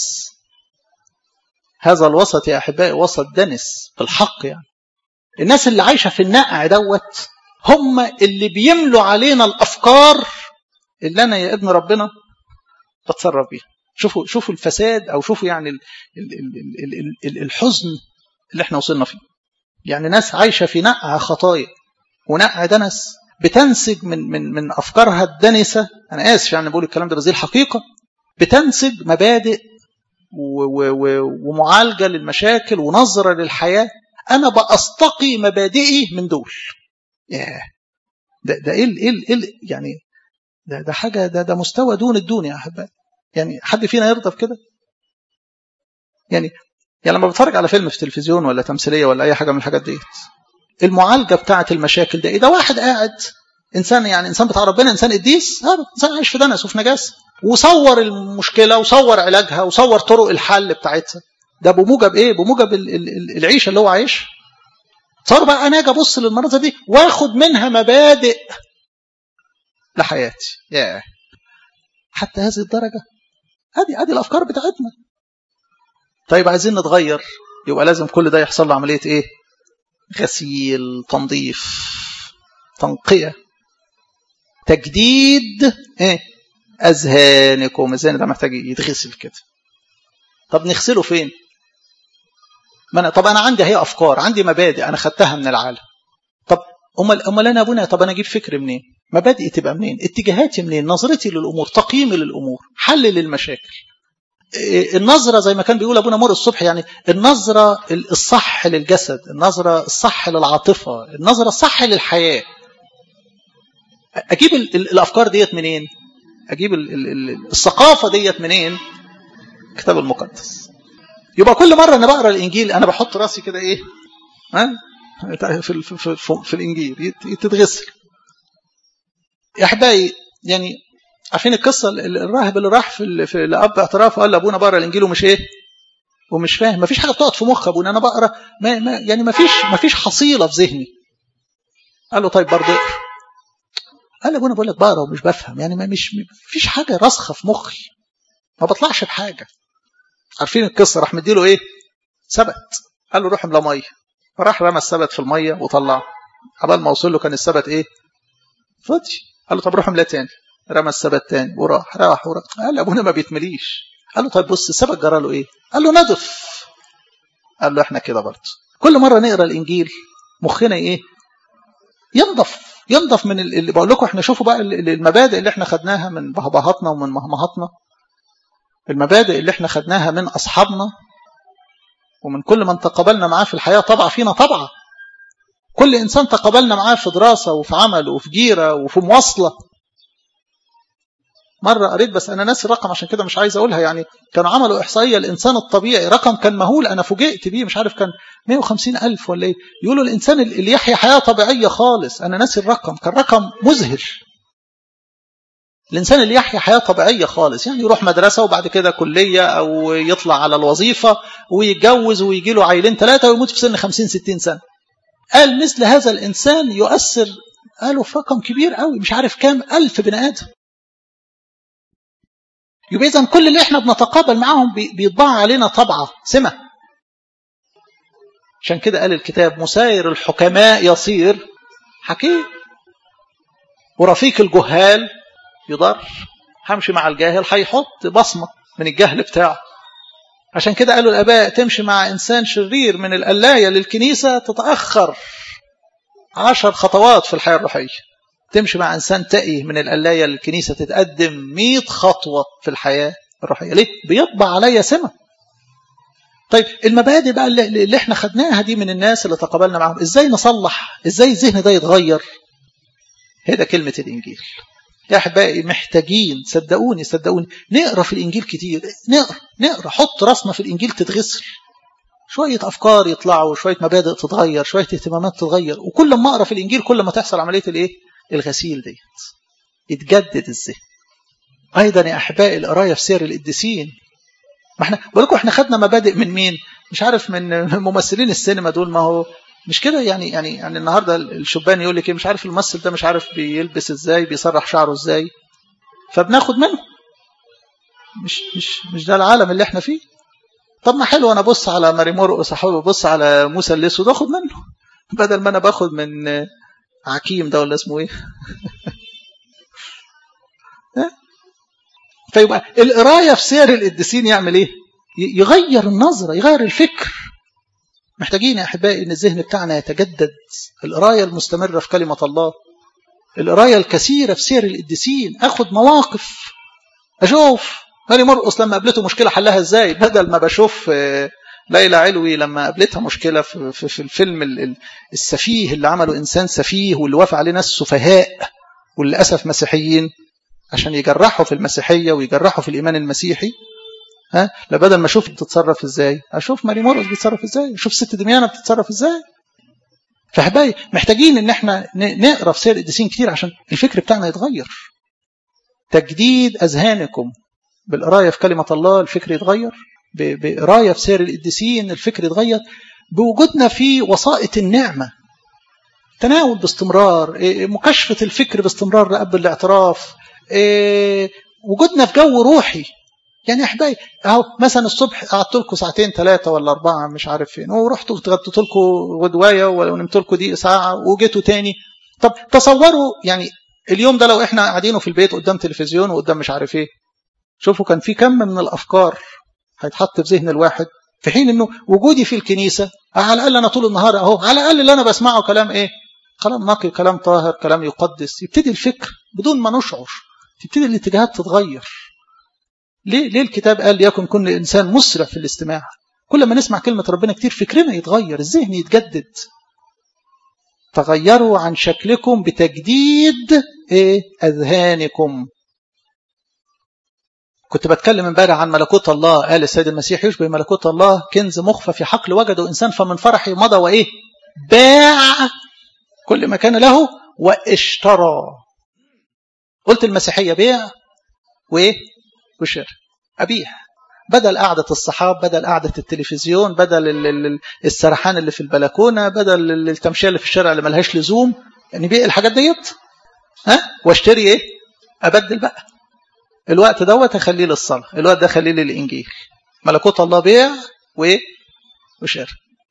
هذا الوسط يا أحبائي وسط دنس بالحق يعني الناس اللي عايشة في النقع دوت هم اللي بيملوا علينا الأفكار اللي أنا يا ابن ربنا بتصرف بيها شوفوا شوفوا الفساد أو شوفوا يعني ال ال ال ال الحزن اللي احنا وصلنا فيه يعني ناس عايشة في نقع خطايا ونقع دنس بتنسج من من من افكارها الدنسه انا اسف يعني بقول الكلام ده بس دي الحقيقه بتنسج مبادئ و و و ومعالجه للمشاكل ونظره للحياه انا باستقي مبادئي من دول ياه ده ده ايه ايه ايه يعني ده ده حاجه ده ده مستوى دون الدون يا احبائي يعني حد فينا يرضى بكده يعني يعني لما بتفرج على فيلم في التلفزيون ولا تمثيليه ولا اي حاجه من الحاجات ديت المعالجه بتاعه المشاكل ده ايه ده واحد قاعد انسان يعني انسان بتاع ربنا انسان قديس هذا انسان عايش في دنس وفي نجاسه وصور المشكله وصور علاجها وصور طرق الحل بتاعتها ده بموجب ايه بموجب العيشه اللي هو عايشها صار بقى انا اجي ابص للمناظر دي واخد منها مبادئ لحياتي ياه حتى هذه الدرجة هذه هذه الأفكار بتاعتنا طيب عايزين نتغير يبقى لازم كل ده يحصل له عملية إيه غسيل تنظيف تنقية تجديد إيه أذهانكم الذهن ده محتاج يتغسل كده طب نغسله فين ما أنا طب أنا عندي هي أفكار عندي مبادئ أنا خدتها من العالم طب أمال أمال أنا أبونا طب أنا أجيب فكر منين مبادئي تبقى منين اتجاهاتي منين نظرتي للأمور تقييمي للأمور حل للمشاكل النظرة زي ما كان بيقول أبونا مر الصبح يعني النظرة الصح للجسد النظرة الصح للعاطفة النظرة الصح للحياة أجيب الأفكار ديت منين أجيب الثقافة ديت منين الكتاب المقدس يبقى كل مرة أنا بقرأ الإنجيل أنا بحط راسي كده إيه ها في, في, في, في الإنجيل تتغسل يا أحبائي يعني عارفين القصة الراهب اللي راح في, في لأب اعتراف وقال لأبونا بقرا الإنجيل ومش إيه ومش فاهم ما فيش حاجة بتقعد في مخ أبونا أنا بقرا ما ما يعني ما فيش ما فيش حصيلة في ذهني قال له طيب برضه اقرا قال أبونا بقول لك بقرا ومش بفهم يعني ما مش ما فيش حاجة راسخة في مخي ما بطلعش بحاجة عارفين القصة راح مديله إيه سبت قال له روح املى مية فراح رمى السبت في المية وطلعه قبل ما وصل له كان السبت إيه فاضي قال له طب روح املاه تاني رمى السبت تاني وراح راح وراح قال ابونا ما بيتمليش قال له طيب بص السبت جرى له ايه قال له نضف قال له احنا كده برضه كل مره نقرا الانجيل مخنا ايه ينضف ينضف من اللي بقول لكم احنا شوفوا بقى المبادئ اللي احنا خدناها من بهبهاتنا ومن مهمهاتنا المبادئ اللي احنا خدناها من اصحابنا ومن كل من تقابلنا معاه في الحياه طبعا فينا طبعا كل انسان تقابلنا معاه في دراسه وفي عمل وفي جيره وفي مواصله مرة قريت بس أنا ناسي الرقم عشان كده مش عايز أقولها يعني كانوا عملوا إحصائية الإنسان الطبيعي رقم كان مهول أنا فوجئت بيه مش عارف كان 150 ألف ولا إيه يقولوا الإنسان اللي يحيا حياة طبيعية خالص أنا ناسي الرقم كان رقم مذهل الإنسان اللي يحيا حياة طبيعية خالص يعني يروح مدرسة وبعد كده كلية أو يطلع على الوظيفة ويتجوز ويجي له عيلين ثلاثة ويموت في سن 50 60 سنة قال مثل هذا الإنسان يؤثر قالوا في رقم كبير قوي مش عارف كام ألف بني آدم يبقى إذا كل اللي احنا بنتقابل معاهم بيطبع علينا طبعة سمة عشان كده قال الكتاب مساير الحكماء يصير حكيم ورفيق الجهال يضر همشي مع الجاهل هيحط بصمة من الجهل بتاعه عشان كده قالوا الآباء تمشي مع إنسان شرير من القلاية للكنيسة تتأخر عشر خطوات في الحياة الروحية تمشي مع إنسان تقي من القلاية للكنيسة تتقدم مئة خطوة في الحياة الروحية ليه؟ بيطبع عليا سمة طيب المبادئ بقى اللي, اللي احنا خدناها دي من الناس اللي تقابلنا معاهم ازاي نصلح ازاي الذهن ده يتغير هي ده كلمة الإنجيل يا أحبائي محتاجين صدقوني صدقوني نقرا في الإنجيل كتير نقرا نقرا حط راسنا في الإنجيل تتغسل شوية أفكار يطلعوا شوية مبادئ تتغير شوية اهتمامات تتغير وكل ما أقرا في الإنجيل كل ما تحصل عملية الإيه الغسيل ديت يتجدد الذهن أيضا يا أحبائي القراية في سير القديسين ما احنا بقول لكم احنا خدنا مبادئ من مين مش عارف من ممثلين السينما دول ما هو مش كده يعني يعني يعني النهارده الشبان يقول لك ايه مش عارف الممثل ده مش عارف بيلبس ازاي بيسرح شعره ازاي فبناخد منه مش مش مش ده العالم اللي احنا فيه طب ما حلو انا ابص على ماري مرقس احاول ابص على موسى الاسود اخد منه بدل ما انا باخد من عكيم ده ولا اسمه ايه فيبقى القرايه في سير القديسين يعمل ايه يغير النظره يغير الفكر محتاجين يا احبائي ان الذهن بتاعنا يتجدد القرايه المستمره في كلمه الله القرايه الكثيره في سير القديسين اخد مواقف اشوف ماري مرقص لما قابلته مشكله حلها ازاي بدل ما بشوف ليلى علوي لما قابلتها مشكله في, في, في الفيلم السفيه اللي عمله انسان سفيه واللي وافق عليه ناس سفهاء وللاسف مسيحيين عشان يجرحوا في المسيحيه ويجرحوا في الايمان المسيحي ها لا بدل ما اشوف بتتصرف ازاي اشوف ماري مرقص بتتصرف ازاي اشوف ست دميانه بتتصرف ازاي فحبايبي محتاجين ان احنا نقرا في سير القديسين كتير عشان الفكر بتاعنا يتغير تجديد اذهانكم بالقرايه في كلمه الله الفكر يتغير بقرايه في سير القديسين الفكر يتغير بوجودنا في وسائط النعمه تناول باستمرار إيه مكاشفة الفكر باستمرار قبل الاعتراف إيه وجودنا في جو روحي يعني احبائي اهو مثلا الصبح قعدت لكم ساعتين ثلاثه ولا اربعه مش عارف فين ورحتوا اتغديت لكم غدوايه ونمت لكم دي ساعه وجيتوا تاني طب تصوروا يعني اليوم ده لو احنا قاعدينه في البيت قدام تلفزيون وقدام مش عارف ايه شوفوا كان في كم من الافكار هيتحط في ذهن الواحد في حين انه وجودي في الكنيسه على الاقل انا طول النهار اهو على الاقل اللي انا بسمعه كلام ايه كلام نقي كلام طاهر كلام يقدس يبتدي الفكر بدون ما نشعر تبتدي الاتجاهات تتغير ليه ليه الكتاب قال ليكن كل انسان مسرع في الاستماع كل ما نسمع كلمه ربنا كتير فكرنا يتغير الذهن يتجدد تغيروا عن شكلكم بتجديد ايه اذهانكم كنت بتكلم امبارح عن ملكوت الله قال السيد المسيح يشبه ملكوت الله كنز مخفى في حقل وجده انسان فمن فرحه مضى وايه باع كل ما كان له واشترى قلت المسيحيه بيع وايه وشراء ابيع بدل قعدة الصحاب بدل قعدة التلفزيون بدل السرحان اللي في البلكونة بدل التمشية اللي في الشارع اللي ملهاش لزوم يعني بيع الحاجات ديت ها واشتري ايه ابدل بقى الوقت دوت اخليه للصلاة الوقت ده اخليه للانجيل ملكوت الله بيع وايه وشراء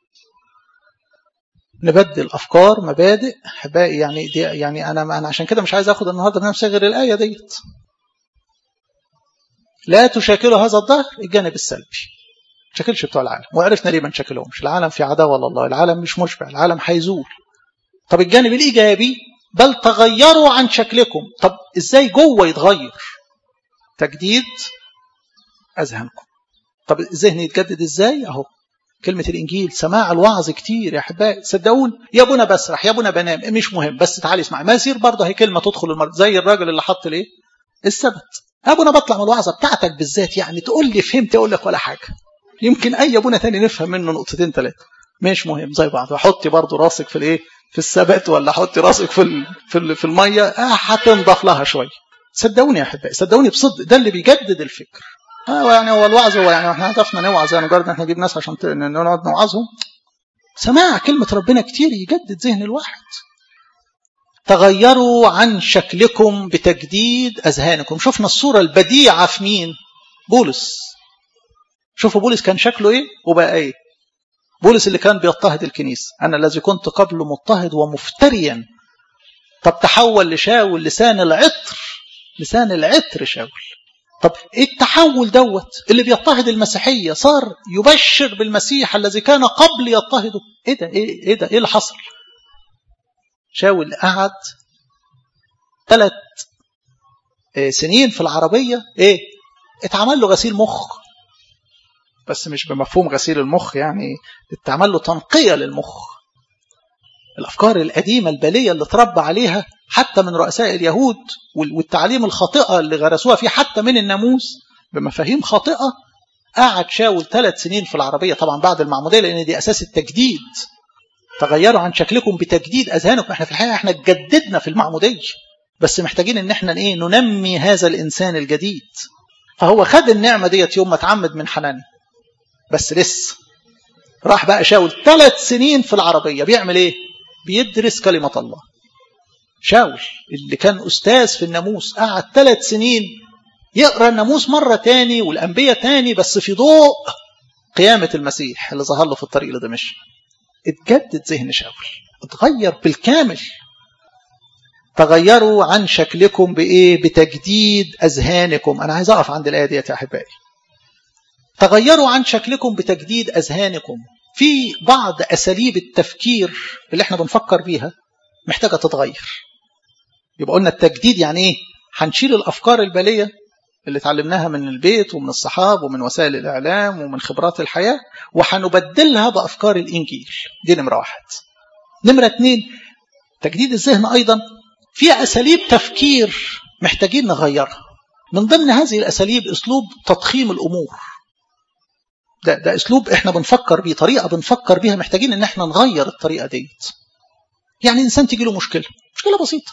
نبدل افكار مبادئ احبائي يعني دي يعني انا انا عشان كده مش عايز اخد النهارده نفسي غير الايه ديت لا تشاكلوا هذا الظهر الجانب السلبي شكلش بتوع العالم وعرفنا ليه ما نشكلهمش العالم في عداوه لله العالم مش مشبع العالم هيزول طب الجانب الايجابي بل تغيروا عن شكلكم طب ازاي جوه يتغير تجديد اذهانكم طب الذهن يتجدد ازاي اهو كلمة الإنجيل سماع الوعظ كتير يا أحبائي صدقون يا أبونا بسرح يا أبونا بنام مش مهم بس تعالي اسمع ما يصير برضه هي كلمة تدخل المرض زي الراجل اللي حط الإيه السبت ابونا بطلع من الوعظه بتاعتك بالذات يعني تقول لي فهمت اقول لك ولا حاجه يمكن اي ابونا تاني نفهم منه نقطتين ثلاثه مش مهم زي بعض حطي برضه راسك في الايه في السبت ولا حطي راسك في ال... في, ال... في الميه آه هتنضف لها شويه صدقوني يا احبائي صدقوني بصدق ده اللي بيجدد الفكر اه يعني هو الوعظ هو يعني احنا هدفنا نوعظ يعني مجرد ان احنا نجيب ناس عشان نقعد نوعظهم سماع كلمه ربنا كتير يجدد ذهن الواحد تغيروا عن شكلكم بتجديد أذهانكم شفنا الصورة البديعة في مين بولس شوفوا بولس كان شكله ايه وبقى ايه بولس اللي كان بيضطهد الكنيسة أنا الذي كنت قبل مضطهد ومفتريا طب تحول لشاول لسان العطر لسان العطر شاول طب ايه التحول دوت اللي بيضطهد المسيحية صار يبشر بالمسيح الذي كان قبل يضطهده ايه ده ايه, إيه ده ايه اللي حصل شاول قعد ثلاث سنين في العربية ايه اتعمل له غسيل مخ بس مش بمفهوم غسيل المخ يعني اتعمل له تنقية للمخ الأفكار القديمة البالية اللي تربى عليها حتى من رؤساء اليهود والتعليم الخاطئة اللي غرسوها فيه حتى من الناموس بمفاهيم خاطئة قعد شاول ثلاث سنين في العربية طبعا بعد المعمودية لأن دي أساس التجديد تغيروا عن شكلكم بتجديد اذهانكم احنا في الحقيقه احنا اتجددنا في المعموديه بس محتاجين ان احنا ايه ننمي هذا الانسان الجديد فهو خد النعمه ديت يوم ما اتعمد من حناني بس لسه راح بقى شاول ثلاث سنين في العربيه بيعمل ايه بيدرس كلمه الله شاول اللي كان استاذ في الناموس قعد ثلاث سنين يقرا الناموس مره تاني والانبياء تاني بس في ضوء قيامه المسيح اللي ظهر له في الطريق لدمشق اتجدد ذهن شاول اتغير بالكامل تغيروا عن شكلكم بايه بتجديد اذهانكم انا عايز اقف عند الايه ديت يا احبائي تغيروا عن شكلكم بتجديد اذهانكم في بعض اساليب التفكير اللي احنا بنفكر بيها محتاجه تتغير يبقى قلنا التجديد يعني ايه هنشيل الافكار الباليه اللي اتعلمناها من البيت ومن الصحاب ومن وسائل الإعلام ومن خبرات الحياة وهنبدلها بأفكار الإنجيل دي نمرة واحد نمرة اتنين تجديد الذهن أيضا في أساليب تفكير محتاجين نغيرها من ضمن هذه الأساليب أسلوب تضخيم الأمور ده, ده أسلوب إحنا بنفكر بيه طريقة بنفكر بيها محتاجين إن إحنا نغير الطريقة ديت يعني إنسان تيجي له مشكلة مشكلة بسيطة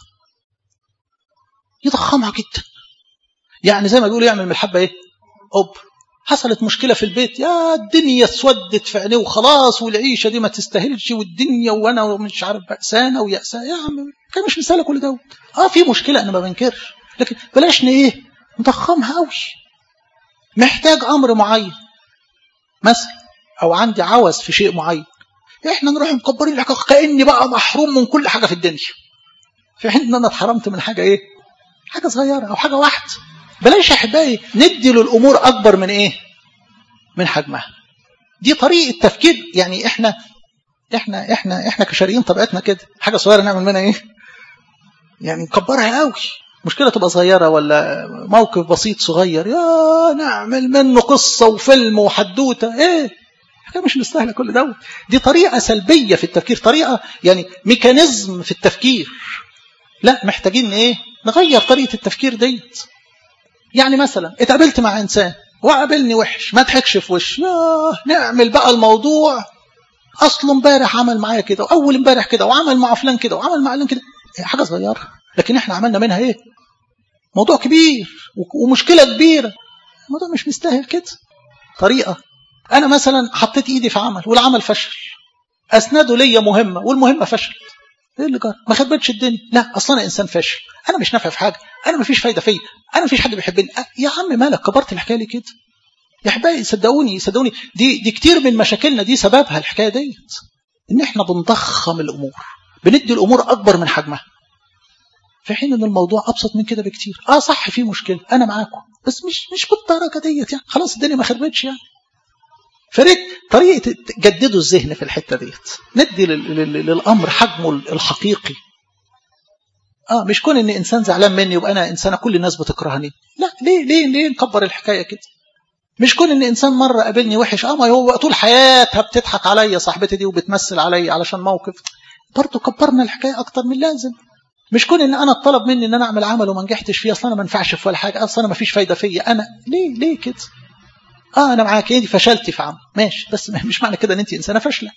يضخمها جدا يعني زي ما بيقولوا يعمل من الحبة ايه قب حصلت مشكلة في البيت يا الدنيا اسودت في عينيه وخلاص والعيشة دي ما تستاهلش والدنيا وانا مش عارف بأسانة ويأسانة يا عم كان مش مثال كل ده اه في مشكلة انا ما بنكرش لكن بلاش ايه نضخمها قوي محتاج امر معين مثلا او عندي عوز في شيء معين احنا نروح مكبرين الحقيقة كاني بقى محروم من كل حاجة في الدنيا في حين ان انا اتحرمت من حاجة ايه حاجة صغيرة او حاجة واحدة بلاش يا احبائي ندي للامور اكبر من ايه من حجمها دي طريقه تفكير يعني احنا احنا احنا احنا كشرقيين طبيعتنا كده حاجه صغيره نعمل منها ايه يعني نكبرها قوي مشكله تبقى صغيره ولا موقف بسيط صغير يا نعمل منه قصه وفيلم وحدوته ايه حاجه مش مستاهله كل دوت دي طريقه سلبيه في التفكير طريقه يعني ميكانيزم في التفكير لا محتاجين ايه نغير طريقه التفكير ديت يعني مثلا اتقابلت مع انسان وقابلني وحش ما ضحكش في وشي ياه نعمل بقى الموضوع اصله امبارح عمل معايا كده واول امبارح كده وعمل مع فلان كده وعمل مع فلان كده حاجه صغيره لكن احنا عملنا منها ايه موضوع كبير ومشكله كبيره الموضوع مش مستاهل كده طريقه انا مثلا حطيت ايدي في عمل والعمل فشل اسنده ليا مهمه والمهمه فشلت ايه اللي جرى ما خربتش الدنيا لا اصلا انا انسان فاشل انا مش نافع في حاجه انا ما فيش فايده فيا انا ما فيش حد بيحبني يا عم مالك كبرت الحكايه ليه كده يا حبايبي صدقوني صدقوني دي دي كتير من مشاكلنا دي سببها الحكايه ديت ان احنا بنضخم الامور بندي الامور اكبر من حجمها في حين ان الموضوع ابسط من كده بكتير اه صح في مشكله انا معاكم بس مش مش بالدرجه ديت يعني خلاص الدنيا ما خربتش يعني فريق طريقه جددوا الذهن في الحته ديت ندي للامر حجمه الحقيقي اه مش كون ان انسان زعلان مني يبقى انا انسانه كل الناس بتكرهني لا ليه ليه ليه نكبر الحكايه كده مش كون ان انسان مره قابلني وحش اه ما هو طول حياتها بتضحك عليا صاحبتي دي وبتمثل عليا علشان موقف برضه كبرنا الحكايه اكتر من اللازم مش كون ان انا اتطلب مني ان انا اعمل عمل وما نجحتش فيه اصلا انا ما ينفعش في ولا حاجه اصلا انا ما فيش فايده فيا انا ليه ليه كده اه انا معاك انت فشلتي في عمل ماشي بس مش معنى كده ان انت انسانه فاشله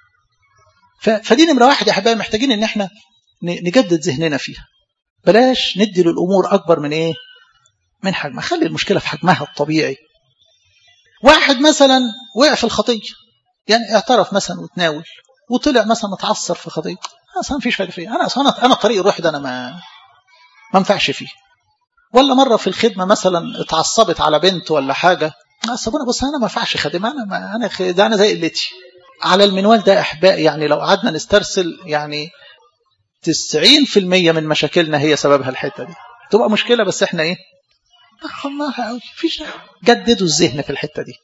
فدي نمره واحد يا حبايبي محتاجين ان احنا نجدد ذهننا فيها بلاش ندي للامور اكبر من ايه من حجمها خلي المشكله في حجمها الطبيعي واحد مثلا وقع في الخطيه يعني اعترف مثلا وتناول وطلع مثلا اتعثر في خطيه اصلا مفيش فايده فيه انا اصلا انا الطريق الروحي ده انا ما ما ينفعش فيه ولا مره في الخدمه مثلا اتعصبت على بنت ولا حاجه اصل انا بص انا ما ينفعش خادم انا ما انا خ... ده انا زي قلتي على المنوال ده احباء يعني لو قعدنا نسترسل يعني 90% من مشاكلنا هي سببها الحته دي تبقى مشكله بس احنا ايه ضخمناها قوي مفيش جددوا الذهن في الحته دي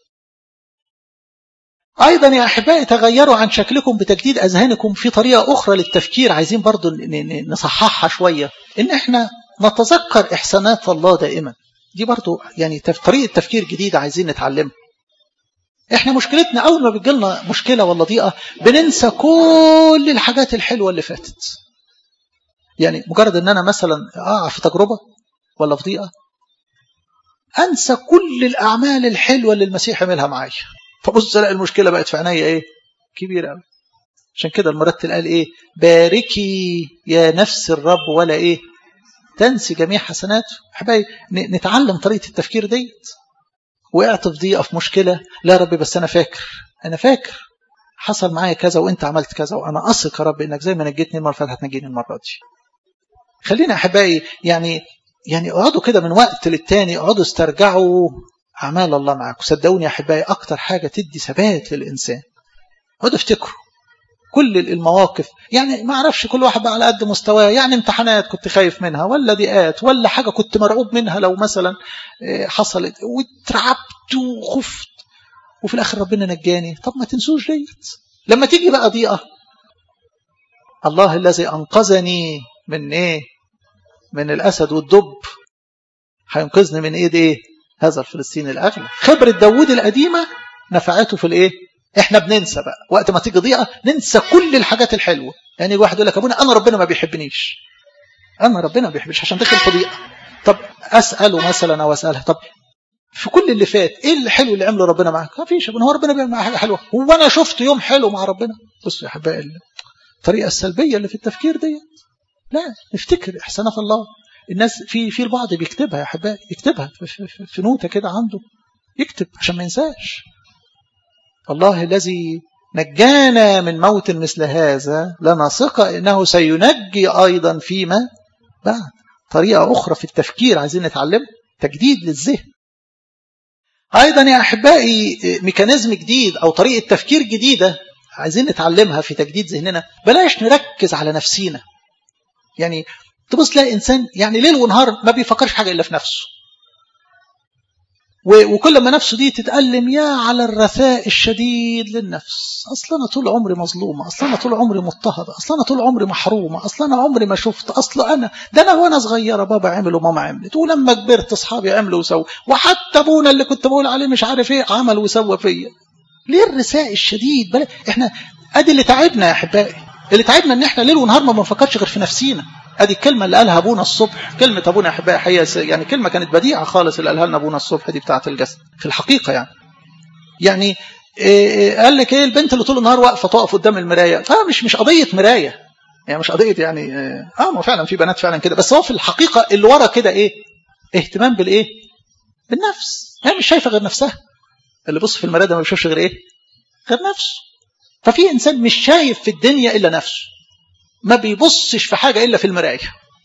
ايضا يا احبائي تغيروا عن شكلكم بتجديد اذهانكم في طريقه اخرى للتفكير عايزين برضو نصححها شويه ان احنا نتذكر احسانات الله دائما دي برضو يعني طريقه تفكير جديده عايزين نتعلمها احنا مشكلتنا اول ما بتجيلنا مشكله ولا ضيقه بننسى كل الحاجات الحلوه اللي فاتت يعني مجرد ان انا مثلا اقع في تجربه ولا في ضيقه انسى كل الاعمال الحلوه اللي المسيح عملها معايا فبص الاقي المشكله بقت في عينيا ايه كبيره قوي عشان كده المرتل قال ايه باركي يا نفس الرب ولا ايه تنسي جميع حسناته حبايبي نتعلم طريقه التفكير ديت وقعت في ضيقه في مشكله لا يا رب بس انا فاكر انا فاكر حصل معايا كذا وانت عملت كذا وانا اثق يا رب انك زي ما نجيتني المره اللي فاتت هتنجيني المره دي خلينا احبائي يعني يعني اقعدوا كده من وقت للتاني اقعدوا استرجعوا اعمال الله معاكم صدقوني يا احبائي اكتر حاجه تدي ثبات للانسان اقعدوا افتكروا كل المواقف يعني ما اعرفش كل واحد بقى على قد مستواه يعني امتحانات كنت خايف منها ولا ضيقات ولا حاجه كنت مرعوب منها لو مثلا حصلت واترعبت وخفت وفي الاخر ربنا نجاني طب ما تنسوش ديت لما تيجي بقى ضيقه الله الذي انقذني من ايه من الاسد والدب هينقذني من ايد ايه هذا الفلسطيني الاغلى خبره داوود القديمه نفعته في الايه احنا بننسى بقى وقت ما تيجي ضيقه ننسى كل الحاجات الحلوه يعني الواحد يقول لك ابونا انا ربنا ما بيحبنيش انا ربنا ما بيحبنيش عشان دخل في ضيقه طب اساله مثلا او اسالها طب في كل اللي فات ايه الحلو اللي عمله ربنا معاك ما فيش هو ربنا بيعمل معاك حاجه حلوه هو انا شفت يوم حلو مع ربنا بصوا يا احبائي الطريقه السلبيه اللي في التفكير ديت لا نفتكر احسانات الله الناس في في البعض بيكتبها يا احبائي يكتبها في, في, في نوته كده عنده يكتب عشان ما ينساش الله الذي نجانا من موت مثل هذا لنا ثقة إنه سينجي أيضا فيما بعد طريقة أخرى في التفكير عايزين نتعلم تجديد للذهن أيضا يا أحبائي ميكانيزم جديد أو طريقة تفكير جديدة عايزين نتعلمها في تجديد ذهننا بلاش نركز على نفسينا يعني تبص تلاقي إنسان يعني ليل ونهار ما بيفكرش حاجة إلا في نفسه وكل ما نفسه دي تتألم يا على الرثاء الشديد للنفس أصلا أنا طول عمري مظلومة أصلا أنا طول عمري مضطهدة أصلا أنا طول عمري محرومة أصلا أنا عمري ما شفت أصلا أنا ده أنا وأنا صغيرة بابا عمل وماما عملت ولما كبرت أصحابي عملوا وسووا وحتى أبونا اللي كنت بقول عليه مش عارف إيه عمل وسوى فيا ليه الرثاء الشديد بل إحنا أدي اللي تعبنا يا أحبائي اللي تعبنا إن إحنا ليل ونهار ما بنفكرش غير في نفسينا ادي الكلمه اللي قالها ابونا الصبح كلمه ابونا احبائي حقيقه يعني كلمه كانت بديعه خالص اللي قالها لنا ابونا الصبح دي بتاعه الجسد في الحقيقه يعني يعني إيه قال لك ايه البنت اللي طول النهار واقفه تقف قدام المرايه فمش مش قضيه مرايه يعني مش قضيه يعني اه ما فعلا في بنات فعلا كده بس هو في الحقيقه اللي ورا كده ايه اهتمام بالايه بالنفس هي يعني مش شايفه غير نفسها اللي بص في المرايه ده ما بيشوفش غير ايه غير نفسه ففي انسان مش شايف في الدنيا الا نفسه ما بيبصش في حاجة إلا في المراية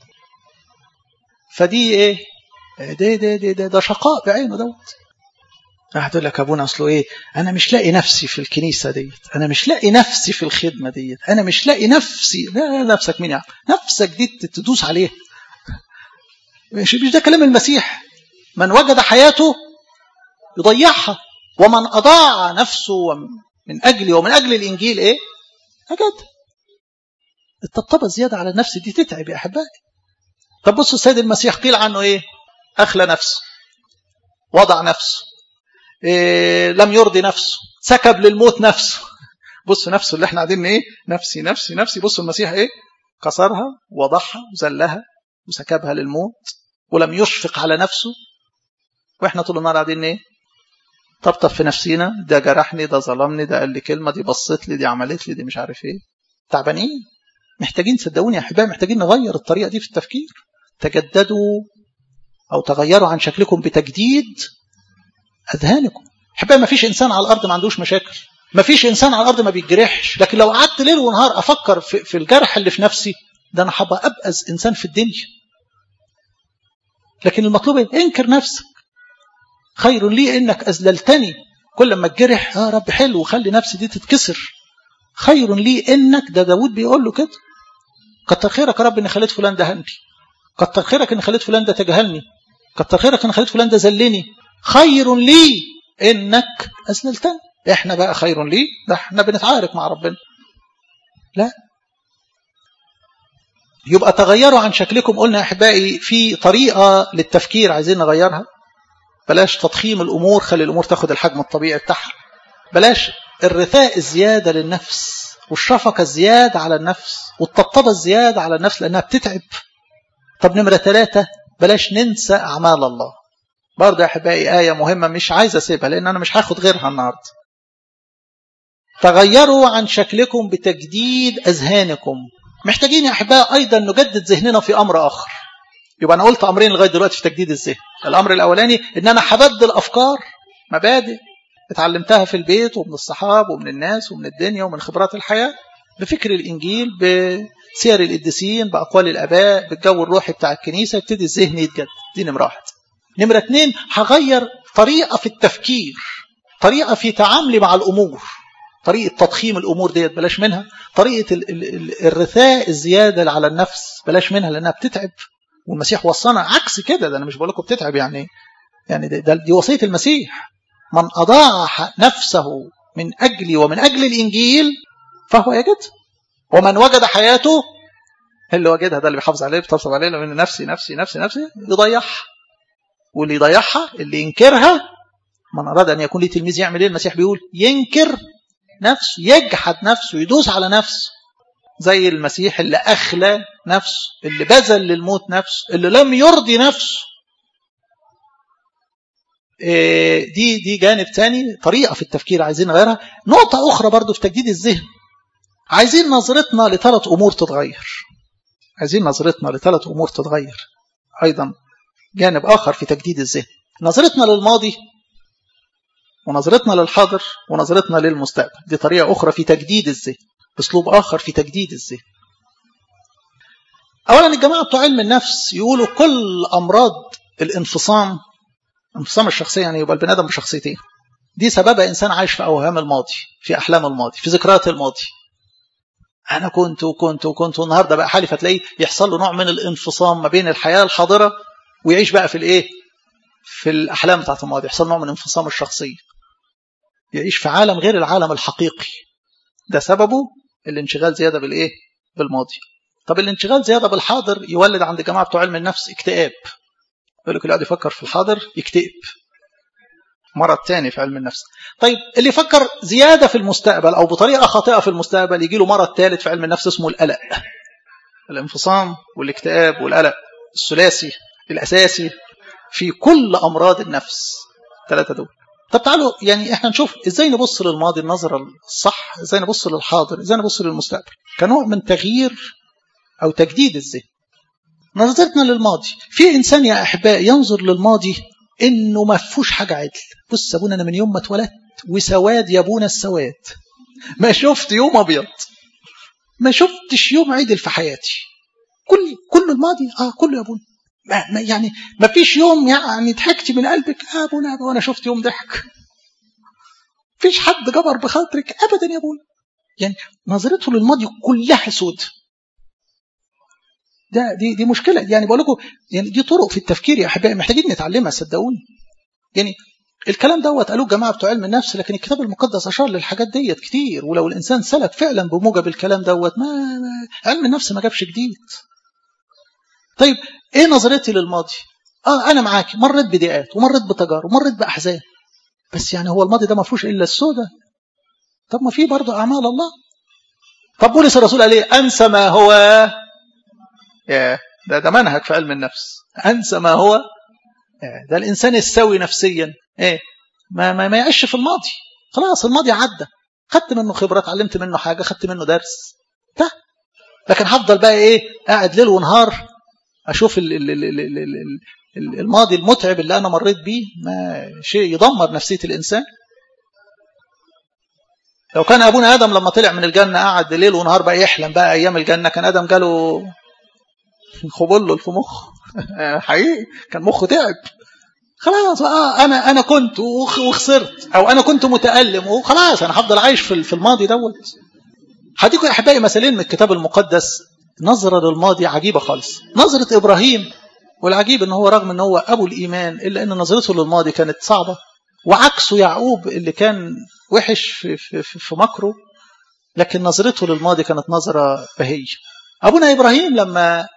فدي إيه ده ده ده ده, ده شقاء بعينه دوت راح تقول لك ابونا اصله ايه انا مش لاقي نفسي في الكنيسه ديت انا مش لاقي نفسي في الخدمه ديت انا مش لاقي نفسي لا نفسك مين يعني نفسك دي تدوس عليها مش مش ده كلام المسيح من وجد حياته يضيعها ومن اضاع نفسه من اجلي ومن اجل الانجيل ايه وجدها الطبطبة زيادة على النفس دي تتعب يا أحبائي طب بصوا السيد المسيح قيل عنه إيه أخلى نفسه وضع نفسه إيه لم يرضي نفسه سكب للموت نفسه بصوا نفسه اللي احنا قاعدين ايه نفسي نفسي نفسي بصوا المسيح ايه كسرها وضعها وزلها وسكبها للموت ولم يشفق على نفسه واحنا طول النهار قاعدين ايه طبطب في نفسينا ده جرحني ده ظلمني ده قال لي كلمه دي بصت لي دي عملت لي دي مش عارف ايه تعبانين محتاجين صدقوني يا احبائي محتاجين نغير الطريقه دي في التفكير تجددوا او تغيروا عن شكلكم بتجديد اذهانكم احبائي ما فيش انسان على الارض ما عندوش مشاكل ما فيش انسان على الارض ما بيتجرحش لكن لو قعدت ليل ونهار افكر في, في الجرح اللي في نفسي ده انا هبقى ابأز انسان في الدنيا لكن المطلوب ايه انكر نفسك خير لي انك اذللتني كل ما اتجرح يا رب حلو وخلي نفسي دي تتكسر خير لي انك ده داود بيقول له كده كتر خيرك يا رب ان خليت فلان ده هنبي كتر خيرك ان خليت فلان ده تجاهلني كتر خيرك ان خليت فلان ده ذلني خير لي انك اذللتني احنا بقى خير لي ده احنا بنتعارك مع ربنا لا يبقى تغيروا عن شكلكم قلنا يا احبائي في طريقه للتفكير عايزين نغيرها بلاش تضخيم الامور خلي الامور تاخد الحجم الطبيعي بتاعها بلاش الرثاء الزياده للنفس والشفقة الزيادة على النفس والطبطبة الزيادة على النفس لأنها بتتعب طب نمرة ثلاثة بلاش ننسى أعمال الله برضه يا أحبائي آية مهمة مش عايز أسيبها لأن أنا مش هاخد غيرها النهاردة تغيروا عن شكلكم بتجديد أذهانكم محتاجين يا أحبائي أيضا نجدد ذهننا في أمر آخر يبقى أنا قلت أمرين لغاية دلوقتي في تجديد الذهن الأمر الأولاني إن أنا هبدل أفكار مبادئ اتعلمتها في البيت ومن الصحاب ومن الناس ومن الدنيا ومن خبرات الحياة بفكر الإنجيل بسير القديسين بأقوال الآباء بالجو الروحي بتاع الكنيسة يبتدي الذهن يتجدد دي نمرة واحد نمرة اتنين هغير طريقة في التفكير طريقة في تعاملي مع الأمور طريقة تضخيم الأمور ديت بلاش منها طريقة ال ال ال الرثاء الزيادة على النفس بلاش منها لأنها بتتعب والمسيح وصانا عكس كده ده أنا مش بقول لكم بتتعب يعني يعني ده دي وصية المسيح من أضاع نفسه من أجلي ومن أجل الإنجيل فهو يجد ومن وجد حياته اللي وجدها ده اللي بيحافظ عليه بيطبطب عليه لو نفسي نفسي نفسي نفسي يضيعها واللي يضيعها اللي ينكرها من أراد أن يكون لي تلميذ يعمل إيه المسيح بيقول ينكر نفسه يجحد نفسه يدوس على نفسه زي المسيح اللي أخلى نفسه اللي بذل للموت نفسه اللي لم يرضي نفسه دي دي جانب تاني طريقة في التفكير عايزين نغيرها نقطة أخرى برضو في تجديد الذهن عايزين نظرتنا لثلاث أمور تتغير عايزين نظرتنا لثلاث أمور تتغير أيضا جانب آخر في تجديد الذهن نظرتنا للماضي ونظرتنا للحاضر ونظرتنا للمستقبل دي طريقة أخرى في تجديد الذهن أسلوب آخر في تجديد الذهن أولا الجماعة بتوع علم النفس يقولوا كل أمراض الانفصام انفصام الشخصية يعني يبقى البني آدم بشخصيتين دي سببها إنسان عايش في أوهام الماضي في أحلام الماضي في ذكريات الماضي أنا كنت وكنت وكنت والنهاردة بقى حالي فتلاقيه يحصل له نوع من الانفصام ما بين الحياة الحاضرة ويعيش بقى في الإيه في الأحلام بتاعت الماضي يحصل نوع من انفصام الشخصية يعيش في عالم غير العالم الحقيقي ده سببه الانشغال زيادة بالإيه بالماضي طب الانشغال زيادة بالحاضر يولد عند جماعة بتوع علم النفس اكتئاب يقول لك اللي قاعد يفكر في الحاضر يكتئب مرض تاني في علم النفس طيب اللي يفكر زيادة في المستقبل أو بطريقة خاطئة في المستقبل يجي له مرض ثالث في علم النفس اسمه القلق الانفصام والاكتئاب والقلق الثلاثي الأساسي في كل أمراض النفس ثلاثة دول طب تعالوا يعني احنا نشوف ازاي نبص للماضي النظرة الصح ازاي نبص للحاضر ازاي نبص للمستقبل كنوع من تغيير أو تجديد الذهن نظرتنا للماضي في إنسان يا أحباء ينظر للماضي إنه ما فيهوش حاجة عدل بص أبونا أنا من يوم ما اتولدت وسواد يا أبونا السواد ما شفت يوم أبيض ما شفتش يوم عدل في حياتي كل كل الماضي اه كله يا ابونا ما ما يعني ما فيش يوم يعني ضحكتي من قلبك آه ابونا وانا شفت يوم ضحك فيش حد جبر بخاطرك ابدا يا ابونا يعني نظرته للماضي كلها سود ده دي دي مشكله يعني بقول لكم يعني دي طرق في التفكير يا احبائي محتاجين نتعلمها صدقوني يعني الكلام دوت قالوه الجماعه بتوع علم النفس لكن الكتاب المقدس اشار للحاجات ديت كتير ولو الانسان سلك فعلا بموجب الكلام دوت ما, ما علم النفس ما جابش جديد طيب ايه نظرتي للماضي اه انا معاك مريت بضيقات ومريت بتجارب ومريت باحزان بس يعني هو الماضي ده ما فيهوش الا السودة طب ما في برضه اعمال الله طب بولس الرسول قال ايه انسى ما هو يا ده ده منهج في علم النفس انسى ما هو ده الانسان السوي نفسيا ايه ما ما, ما يعيش في الماضي خلاص الماضي عدى خدت منه خبره اتعلمت منه حاجه خدت منه درس ده لكن هفضل بقى ايه قاعد ليل ونهار اشوف ال ال ال ال ال ال الماضي المتعب اللي انا مريت بيه ما شيء يدمر نفسيه الانسان لو كان ابونا ادم لما طلع من الجنه قعد ليل ونهار بقى يحلم بقى ايام الجنه كان ادم جاله خبله في مخه حقيقي كان مخه تعب خلاص آه انا انا كنت وخسرت او انا كنت متالم وخلاص انا هفضل عايش في في الماضي دوت هديكم يا احبائي مثالين من الكتاب المقدس نظرة للماضي عجيبة خالص نظرة إبراهيم والعجيب ان هو رغم ان هو ابو الايمان الا ان نظرته للماضي كانت صعبة وعكسه يعقوب اللي كان وحش في, في, في, في مكره لكن نظرته للماضي كانت نظرة بهية ابونا ابراهيم لما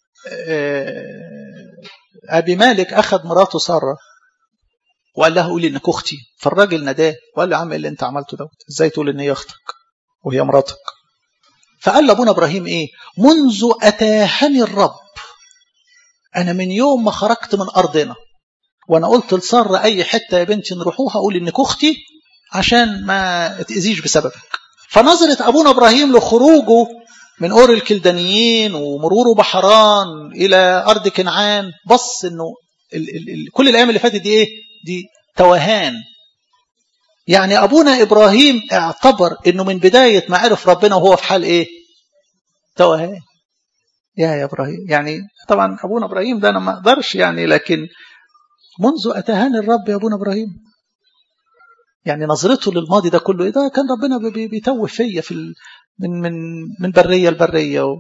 ابي مالك اخذ مراته ساره وقال لها قولي انك اختي فالراجل نداه وقال له يا عم اللي انت عملته دوت ازاي تقول ان هي اختك وهي مراتك فقال لابونا ابراهيم ايه منذ اتاهني الرب انا من يوم ما خرجت من ارضنا وانا قلت لساره اي حته يا بنتي نروحوها قولي انك اختي عشان ما تاذيش بسببك فنظره ابونا ابراهيم لخروجه من اور الكلدانيين ومروره بحران الى ارض كنعان بص انه ال ال ال كل الايام اللي فاتت دي ايه دي توهان يعني ابونا ابراهيم اعتبر انه من بدايه ما عرف ربنا وهو في حال ايه توهان يا يا ابراهيم يعني طبعا ابونا ابراهيم ده انا ما اقدرش يعني لكن منذ اتهاني الرب يا ابونا ابراهيم يعني نظرته للماضي ده كله ده كان ربنا بيتوه فيا في ال... من من من بريه لبريه و...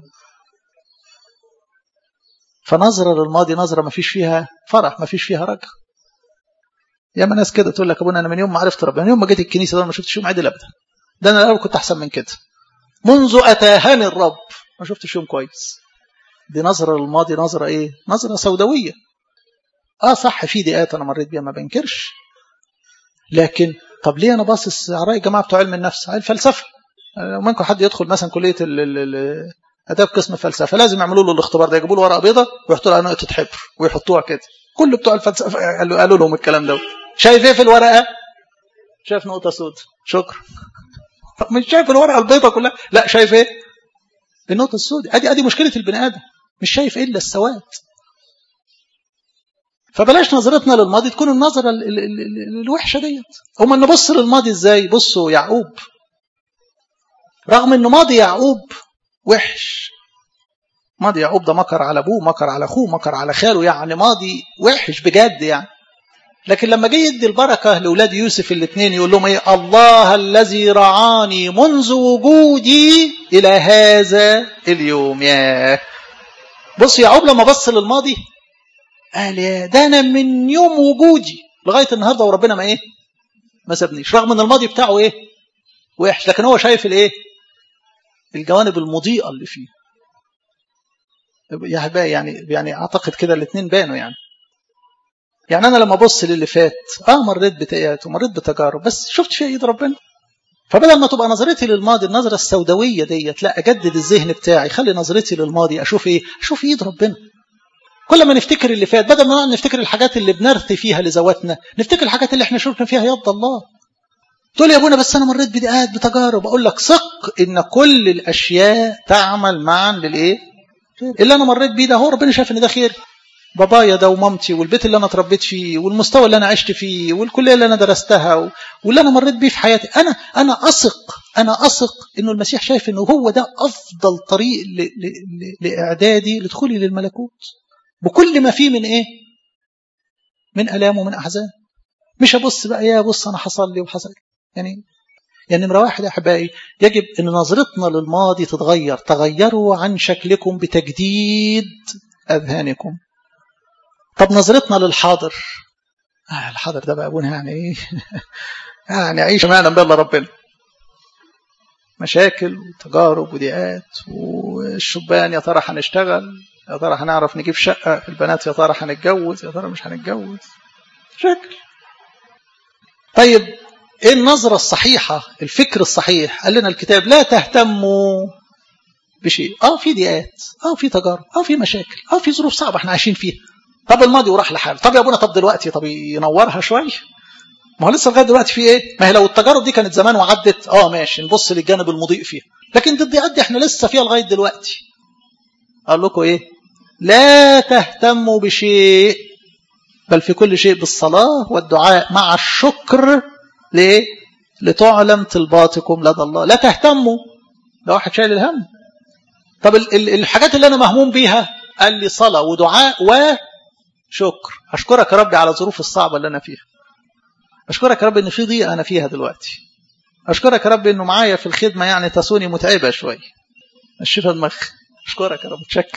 فنظره للماضي نظره ما فيش فيها فرح ما فيش فيها رجع ياما ناس كده تقول لك ابونا انا من يوم ما عرفت ربنا من يوم ما جيت الكنيسه ده ما شفتش يوم عدل ابدا ده انا الاول كنت احسن من كده منذ اتاهاني الرب ما شفتش يوم كويس دي نظره للماضي نظره ايه نظره سوداويه اه صح في دقات انا مريت بيها ما بنكرش لكن طب ليه انا باصص على راي الجماعه بتوع علم النفس على الفلسفه ممكن حد يدخل مثلا كليه ال ال اداب قسم فلسفه لازم يعملوا له الاختبار ده يجيبوا له ورقه بيضاء ويحطوا لها نقطه حبر ويحطوها كده كل بتوع الفلسفه قالوا, قالوا لهم الكلام ده شايف ايه في الورقه شايف نقطه سود شكرا طب مش شايف الورقه البيضاء كلها لا شايف ايه النقطه السوداء ادي ادي مشكله البني ادم مش شايف الا السواد فبلاش نظرتنا للماضي تكون النظرة الوحشة ديت هما نبص للماضي ازاي بصوا يعقوب رغم ان ماضي يعقوب وحش ماضي يعقوب ده مكر على ابوه مكر على اخوه مكر على خاله يعني ماضي وحش بجد يعني لكن لما جه يدي البركه لاولاد يوسف الاثنين يقول لهم ايه الله الذي رعاني منذ وجودي الى هذا اليوم يا بص يعقوب لما بص للماضي قال يا ده انا من يوم وجودي لغايه النهارده وربنا ما ايه ما سابنيش رغم ان الماضي بتاعه ايه وحش لكن هو شايف الايه الجوانب المضيئه اللي فيه يا يعني يعني اعتقد كده الاثنين بانوا يعني يعني انا لما ابص للي فات اه مريت بتقيات ومريت بتجارب بس شفت فيها ايد ربنا فبدل ما تبقى نظرتي للماضي النظره السوداويه ديت لا اجدد الذهن بتاعي خلي نظرتي للماضي اشوف ايه اشوف ايد ربنا كل ما نفتكر اللي فات بدل ما نفتكر الحاجات اللي بنرثي فيها لذواتنا نفتكر الحاجات اللي احنا شفنا فيها يد الله تقول يا ابونا بس انا مريت بدقات بتجارب اقول لك ثق ان كل الاشياء تعمل معا للايه اللي انا مريت بيه ده هو ربنا شايف ان ده خير بابايا ده ومامتي والبيت اللي انا اتربيت فيه والمستوى اللي انا عشت فيه والكليه اللي انا درستها واللي انا مريت بيه في حياتي انا انا اثق انا اثق انه المسيح شايف انه هو ده افضل طريق ل ل ل لاعدادي لدخولي للملكوت بكل ما فيه من ايه من الام ومن احزان مش ابص بقى يا بص انا حصل لي وحصل يعني يعني نمرة واحد يا أحبائي يجب أن نظرتنا للماضي تتغير تغيروا عن شكلكم بتجديد أذهانكم طب نظرتنا للحاضر آه الحاضر ده بقى أبونا يعني إيه يعني عيش ما يعلم بالله ربنا مشاكل وتجارب وضيقات والشبان يا ترى هنشتغل يا ترى هنعرف نجيب شقة البنات يا ترى هنتجوز يا ترى مش هنتجوز شكل طيب ايه النظرة الصحيحة الفكر الصحيح قال لنا الكتاب لا تهتموا بشيء اه في ضيقات اه في تجارب اه في مشاكل اه في ظروف صعبة احنا عايشين فيها طب الماضي وراح لحاله طب يا ابونا طب دلوقتي طب ينورها شوية ما هو لسه لغايه دلوقتي في ايه ما هي لو التجارب دي كانت زمان وعدت اه ماشي نبص للجانب المضيء فيها لكن دي الضيقات دي احنا لسه فيها لغايه دلوقتي قال لكم ايه لا تهتموا بشيء بل في كل شيء بالصلاة والدعاء مع الشكر ليه؟ لتعلم طلباتكم لدى الله لا تهتموا ده واحد شايل الهم طب ال ال الحاجات اللي انا مهموم بيها قال لي صلاة ودعاء وشكر اشكرك يا ربي على الظروف الصعبة اللي انا فيها اشكرك يا رب ان في ضيقة انا فيها دلوقتي اشكرك يا رب انه معايا في الخدمة يعني تسوني متعبة شوية الشفا دماغ اشكرك يا رب تشكر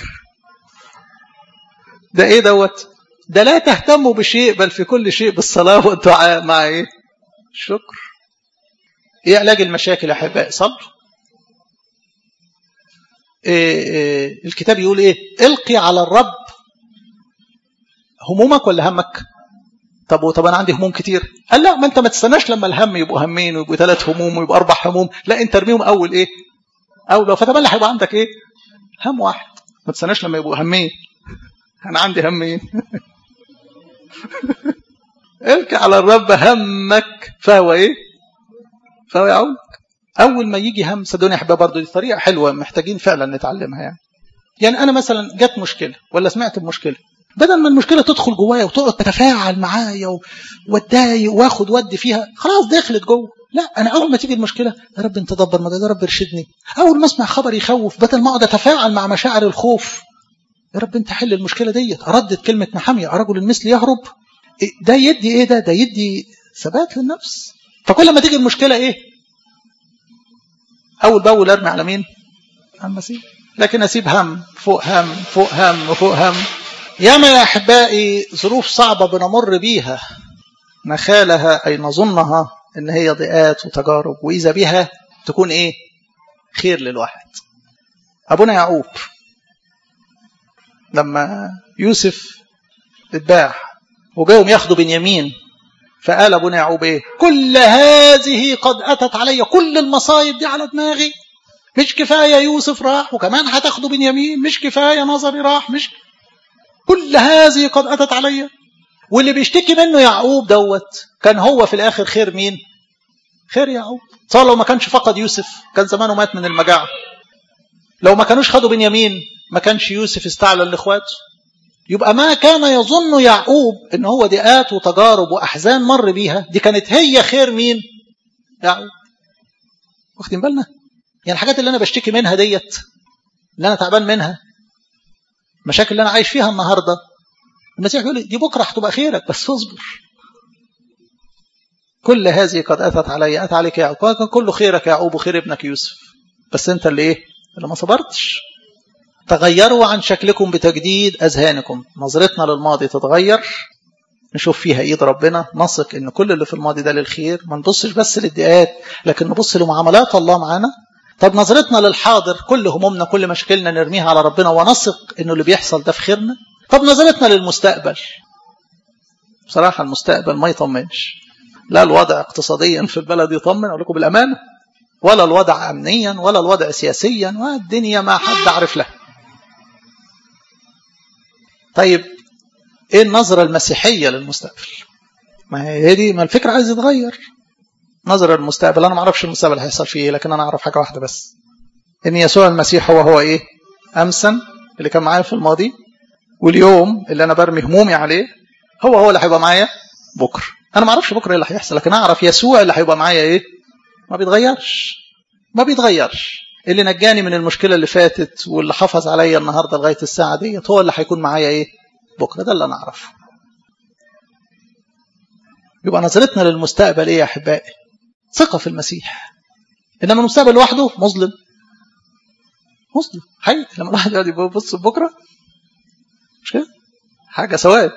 ده ايه دوت ده لا تهتموا بشيء بل في كل شيء بالصلاة والدعاء مع ايه الشكر ايه علاج المشاكل يا احبائي صبر إيه إيه الكتاب يقول ايه القي على الرب همومك ولا همك طب طب انا عندي هموم كتير قال لا ما انت ما تستناش لما الهم يبقوا همين ويبقوا ثلاث هموم ويبقوا اربع هموم لا انت ارميهم اول ايه اول لو فتملح هيبقى عندك ايه هم واحد ما تستناش لما يبقوا همين انا عندي همين الك على الرب همك فهو ايه فهو يعونك اول ما يجي هم صدقوني يا احباب برضه دي طريقه حلوه محتاجين فعلا نتعلمها يعني يعني انا مثلا جت مشكله ولا سمعت بمشكله بدل ما المشكله تدخل جوايا وتقعد تتفاعل معايا واتضايق واخد ودي فيها خلاص دخلت جوه لا انا اول ما تيجي المشكله يا رب انت دبر ما يا رب ارشدني اول ما اسمع خبر يخوف بدل ما اقعد اتفاعل مع مشاعر الخوف يا رب انت حل المشكله ديت اردد كلمه محاميه رجل المثل يهرب ده يدي ايه ده ده يدي ثبات للنفس فكل ما تيجي المشكله ايه اول باول ارمي على مين على المسيح لكن اسيب هم فوق هم فوق هم فوق هم ياما يا احبائي ظروف صعبه بنمر بيها نخالها اي نظنها ان هي ضيقات وتجارب واذا بها تكون ايه خير للواحد ابونا يعقوب لما يوسف اتباع وجاهم ياخدوا بنيامين فقال ابونا يعقوب ايه كل هذه قد اتت علي كل المصايب دي على دماغي مش كفايه يوسف راح وكمان هتاخدوا بنيامين مش كفايه نظري راح مش كل هذه قد اتت علي واللي بيشتكي منه يعقوب دوت كان هو في الاخر خير مين خير يعقوب صار لو ما كانش فقد يوسف كان زمانه مات من المجاعه لو ما كانوش خدوا بنيامين ما كانش يوسف استعلن لاخواته يبقى ما كان يظن يعقوب ان هو ضيقات وتجارب واحزان مر بيها دي كانت هي خير مين يعقوب واخدين بالنا يعني الحاجات اللي انا بشتكي منها ديت اللي انا تعبان منها المشاكل اللي انا عايش فيها النهارده المسيح بيقول لي دي بكره هتبقى خيرك بس اصبر كل هذه قد اتت علي اتى عليك يا يعقوب كان كله خيرك يا يعقوب وخير ابنك يوسف بس انت اللي ايه اللي ما صبرتش تغيروا عن شكلكم بتجديد اذهانكم نظرتنا للماضي تتغير نشوف فيها ايد ربنا نثق ان كل اللي في الماضي ده للخير ما نبصش بس للدقات لكن نبص لمعاملات الله معانا طب نظرتنا للحاضر كل همومنا كل مشاكلنا نرميها على ربنا ونثق انه اللي بيحصل ده في خيرنا طب نظرتنا للمستقبل بصراحه المستقبل ما يطمنش لا الوضع اقتصاديا في البلد يطمن اقول لكم بالامانه ولا الوضع امنيا ولا الوضع سياسيا والدنيا ما حد عارف لها طيب ايه النظره المسيحيه للمستقبل ما هي دي ما الفكره عايز يتغير نظره للمستقبل انا ما اعرفش المستقبل هيحصل فيه ايه لكن انا اعرف حاجه واحده بس ان يسوع المسيح هو هو ايه امسا اللي كان معايا في الماضي واليوم اللي انا برمي همومي عليه هو هو اللي هيبقى معايا بكره انا ما اعرفش بكره ايه اللي هيحصل لكن اعرف يسوع اللي هيبقى معايا ايه ما بيتغيرش ما بيتغيرش اللي نجاني من المشكله اللي فاتت واللي حافظ عليا النهارده لغايه الساعه ديت هو اللي هيكون معايا ايه بكره ده اللي انا اعرفه يبقى نظرتنا للمستقبل ايه يا احبائي ثقه في المسيح انما المستقبل لوحده مظلم مظلم حقيقي لما الواحد يقعد يبص بكره مش كده حاجه سواد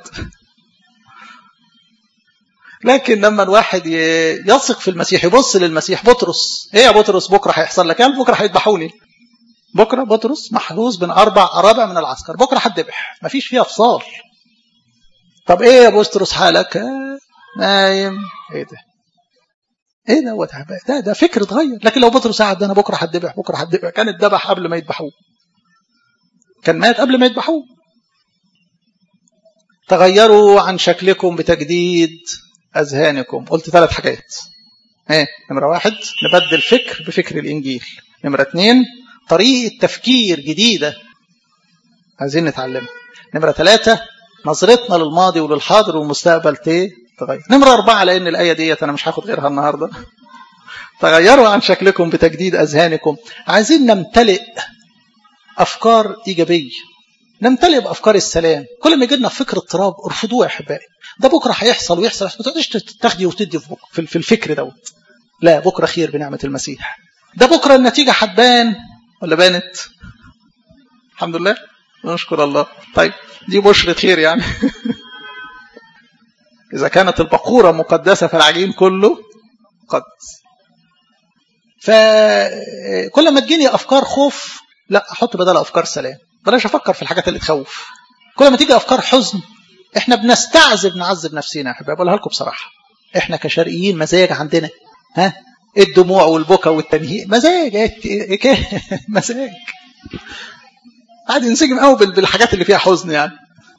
لكن لما الواحد يثق في المسيح يبص للمسيح بطرس ايه يا بطرس بكره هيحصل لك يعني بكره هيذبحوني بكره بطرس محروس بين اربع ارابع من العسكر بكره هتذبح مفيش فيها فصال طب ايه يا بطرس حالك آه نايم ايه ده ايه دوت ده ده فكر اتغير لكن لو بطرس قعد انا بكره هتذبح بكره هتذبح كان اتذبح قبل ما يذبحوه كان مات قبل ما يذبحوه تغيروا عن شكلكم بتجديد أذهانكم قلت ثلاث حاجات ايه نمرة واحد نبدل فكر بفكر الإنجيل نمرة اثنين طريقة تفكير جديدة عايزين نتعلمها نمرة ثلاثة نظرتنا للماضي وللحاضر والمستقبل تغير نمرة أربعة لأن الآية ديت أنا مش هاخد غيرها النهاردة تغيروا عن شكلكم بتجديد أذهانكم عايزين نمتلئ أفكار إيجابية نمتلئ بافكار السلام كل ما يجي لنا فكر اضطراب ارفضوه يا احبائي ده بكره هيحصل ويحصل ما تقعدش تاخدي وتدي في الفكر دوت لا بكره خير بنعمه المسيح ده بكره النتيجه هتبان ولا بانت الحمد لله نشكر الله طيب دي بشرة خير يعني إذا كانت البقورة مقدسة فالعجين كله مقدس فكل ما تجيني أفكار خوف لا أحط بدل أفكار سلام بلاش افكر في الحاجات اللي تخوف كل ما تيجي افكار حزن احنا بنستعذب نعذب نفسنا يا حبايبي بقولها لكم بصراحه احنا كشرقيين مزاج عندنا ها الدموع والبكا والتنهيق مزاج مزاج قاعد ينسجم قوي بالحاجات اللي فيها حزن يعني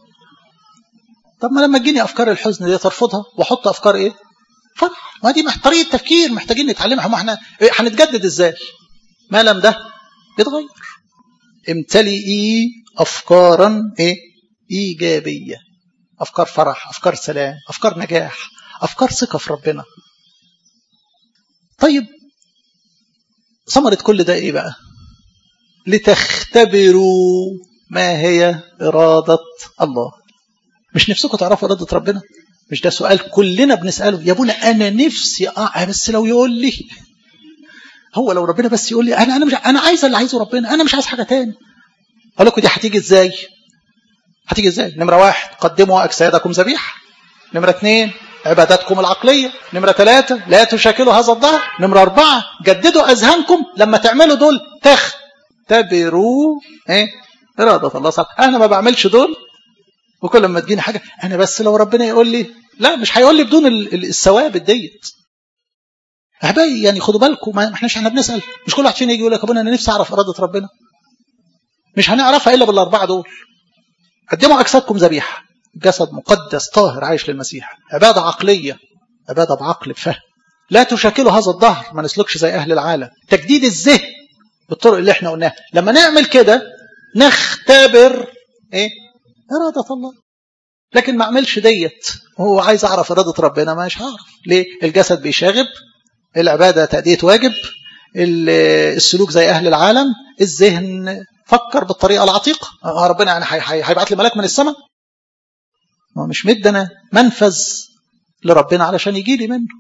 طب ما لما تجيني افكار الحزن دي ترفضها واحط افكار ايه فرح ما دي طريقه تفكير محتاجين نتعلمها ما احنا هنتجدد ازاي ما لم ده يتغير امتلئي افكارا ايه ايجابيه افكار فرح افكار سلام افكار نجاح افكار ثقه في ربنا طيب ثمره كل ده ايه بقى لتختبروا ما هي اراده الله مش نفسكم تعرفوا اراده ربنا مش ده سؤال كلنا بنساله يا ابونا انا نفسي اه بس لو يقول لي هو لو ربنا بس يقول لي انا انا مش انا عايز اللي عايزه ربنا انا مش عايز حاجه تاني اقول لكم دي هتيجي ازاي هتيجي ازاي نمره واحد قدموا اجسادكم ذبيحه نمره اثنين عباداتكم العقليه نمره ثلاثه لا تشاكلوا هذا الظهر نمره اربعه جددوا اذهانكم لما تعملوا دول تختبروا ايه اراده الله صح انا ما بعملش دول وكل ما تجيني حاجه انا بس لو ربنا يقول لي لا مش هيقول لي بدون الثوابت ديت احبائي يعني خدوا بالكم ما احناش احنا بنسال مش كل واحد فينا يجي يقول لك يا ابونا انا نفسي اعرف اراده ربنا مش هنعرفها الا بالاربعه دول قدموا اجسادكم ذبيحه جسد مقدس طاهر عايش للمسيح عباده عقليه عباده بعقل بفهم لا تشاكلوا هذا الظهر ما نسلكش زي اهل العالم تجديد الذهن بالطرق اللي احنا قلناها لما نعمل كده نختبر ايه إرادة الله لكن ما اعملش ديت وهو عايز أعرف إرادة ربنا مش هعرف ليه الجسد بيشاغب العبادة تأدية واجب السلوك زي أهل العالم الذهن فكر بالطريقة العتيقة ربنا يعني هيبعت لي ملاك من السماء ما مش مدنا منفذ لربنا علشان يجي لي منه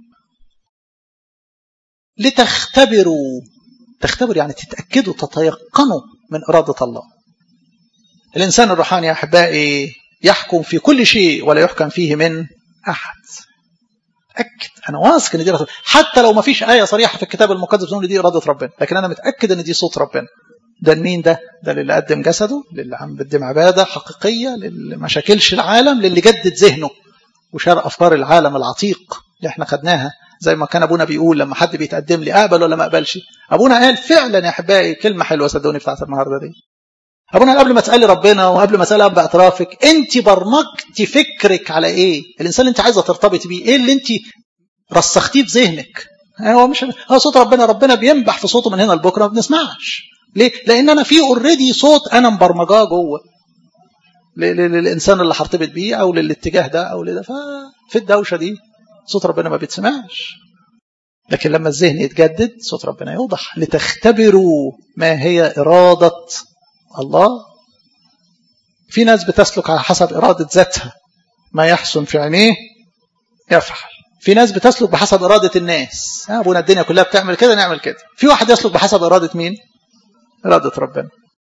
لتختبروا تختبر يعني تتأكدوا تتيقنوا من إرادة الله الإنسان الروحاني يا أحبائي يحكم في كل شيء ولا يحكم فيه من أحد أكد أنا واثق إن دي رضا حتى لو ما فيش آية صريحة في الكتاب المقدس بتقول دي إرادة ربنا لكن أنا متأكد إن دي صوت ربنا ده مين ده؟ ده للي قدم جسده للي عم بيقدم عبادة حقيقية للي ما شاكلش العالم للي جدد ذهنه وشار أفكار العالم العتيق اللي احنا خدناها زي ما كان أبونا بيقول لما حد بيتقدم لي أقبل ولا ما أقبلش أبونا قال فعلا يا أحبائي كلمة حلوة صدقوني بتاعت النهاردة دي أبونا قبل ما تسألي ربنا وقبل ما أسألها باعترافك أنت برمجتي فكرك على إيه؟ الإنسان اللي أنت عايزة ترتبطي بيه إيه اللي أنت رسختيه في ذهنك؟ هو مش هو صوت ربنا ربنا بينبح في صوته من هنا لبكره ما بنسمعش ليه؟ لأن أنا في اوريدي صوت أنا مبرمجاه جوه للإنسان اللي هرتبط بيه أو للاتجاه ده أو لده ففي الدوشة دي صوت ربنا ما بيتسمعش لكن لما الذهن يتجدد صوت ربنا يوضح لتختبروا ما هي إرادة الله في ناس بتسلك على حسب إرادة ذاتها ما يحسن في عينيه يفعل في ناس بتسلك بحسب إرادة الناس أبونا الدنيا كلها بتعمل كده نعمل كده في واحد يسلك بحسب إرادة مين إرادة ربنا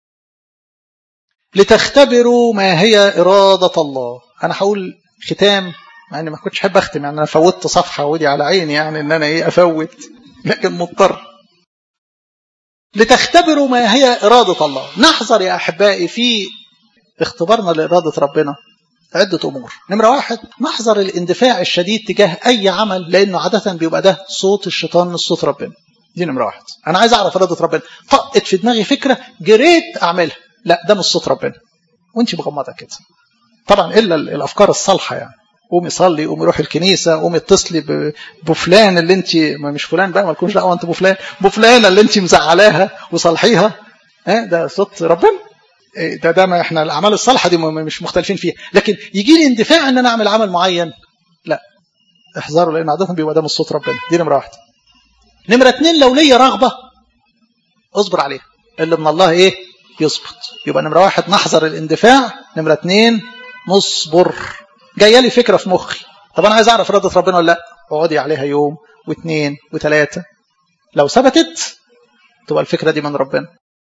لتختبروا ما هي إرادة الله أنا هقول ختام مع اني ما كنتش احب اختم يعني انا فوتت صفحه ودي على عيني يعني ان انا ايه افوت لكن مضطر لتختبروا ما هي اراده الله نحذر يا احبائي في اختبارنا لاراده ربنا عدة أمور نمرة واحد نحذر الاندفاع الشديد تجاه أي عمل لأنه عادة بيبقى ده صوت الشيطان مش صوت ربنا دي نمرة واحد أنا عايز أعرف إرادة ربنا طقت في دماغي فكرة جريت أعملها لا ده مش صوت ربنا وأنت مغمضة كده طبعا إلا الأفكار الصالحة يعني قومي صلي قومي روحي الكنيسه قومي اتصلي بفلان اللي انت ما مش فلان بقى ما تكونش دعوه انت بفلان بفلانه اللي انت مزعلاها وصالحيها ها ده صوت ربنا ده ده ما احنا الاعمال الصالحه دي مش مختلفين فيها لكن يجي لي اندفاع ان انا اعمل عمل معين لا احذروا لان عاده بيبقى ده مش صوت ربنا دي نمره واحده نمره اثنين لو ليا رغبه اصبر عليها اللي من الله ايه يظبط يبقى نمره واحد نحذر الاندفاع نمره اثنين نصبر جايه لي فكره في مخي طب انا عايز اعرف اراده ربنا ولا لا اقعدي عليها يوم واثنين وثلاثه لو ثبتت تبقى الفكره دي من ربنا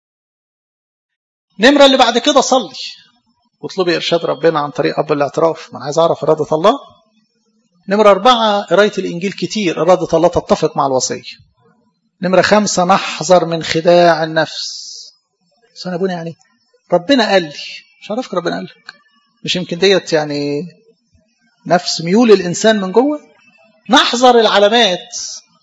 نمره اللي بعد كده صلي واطلبي ارشاد ربنا عن طريق اب الاعتراف ما انا عايز اعرف اراده الله نمره اربعه قرايه الانجيل كتير اراده الله تتفق مع الوصيه نمره خمسه نحذر من خداع النفس بس انا ابونا يعني ربنا قال لي مش عارفك ربنا قال لك مش يمكن ديت يعني نفس ميول الإنسان من جوه نحذر العلامات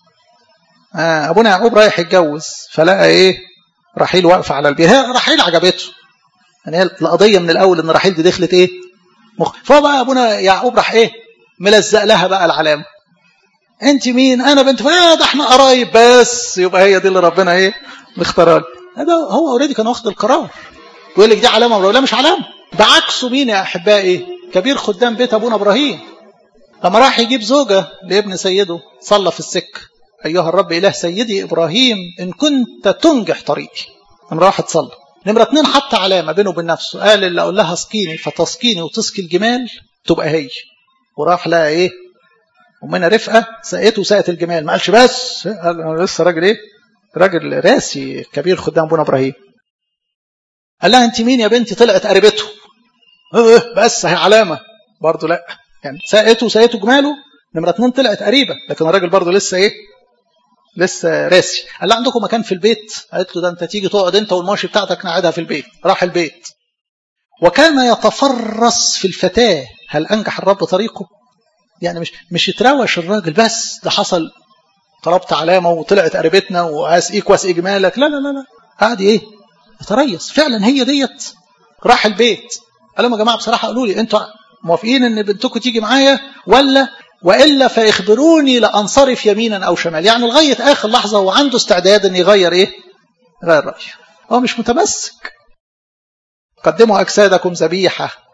آه أبونا يعقوب رايح يتجوز فلقى إيه رحيل واقفة على البيت هي رحيل عجبته يعني القضية من الأول إن رحيل دي دخلت إيه مخ فهو بقى أبونا يعقوب راح إيه ملزق لها بقى العلامة أنت مين أنا بنت آه ده إحنا قرايب بس يبقى هي دي اللي ربنا إيه مختارها هذا هو اوريدي كان واخد القرار يقول لك دي علامة ولا مش علامة بعكسه مين يا أحبائي كبير خدام بيت أبونا إبراهيم لما راح يجيب زوجة لابن سيده صلى في السكة أيها الرب إله سيدي إبراهيم إن كنت تنجح طريقي نمرة واحد صلى نمرة اتنين حتى علامة بينه وبين نفسه قال اللي أقول لها اسقيني فتسقيني وتسقي الجمال تبقى هي وراح لقى إيه أمنا رفقة سقته وسقت الجمال ما قالش بس قال أنا لسه راجل إيه راجل راسي كبير خدام أبونا إبراهيم قال لها أنت مين يا بنتي طلعت قريبته اه بس هي علامة برضه لا يعني ساقته وساقته جماله نمرة اتنين طلعت قريبة لكن الراجل برضه لسه ايه لسه راسي قال له عندكم مكان في البيت قالت له ده انت تيجي تقعد انت والماشي بتاعتك نقعدها في البيت راح البيت وكان يتفرس في الفتاة هل أنجح الرب طريقه يعني مش مش يتراوش الراجل بس ده حصل طلبت علامة وطلعت قريبتنا واسقيك واسقي جمالك لا لا لا لا قعد ايه يتريث فعلا هي ديت راح البيت قال لهم يا جماعه بصراحه قولوا لي انتوا موافقين ان بنتكم تيجي معايا ولا والا فاخبروني لانصرف يمينا او شمال يعني لغايه اخر لحظه هو عنده استعداد ان يغير ايه يغير رايه هو مش متمسك قدموا اجسادكم ذبيحه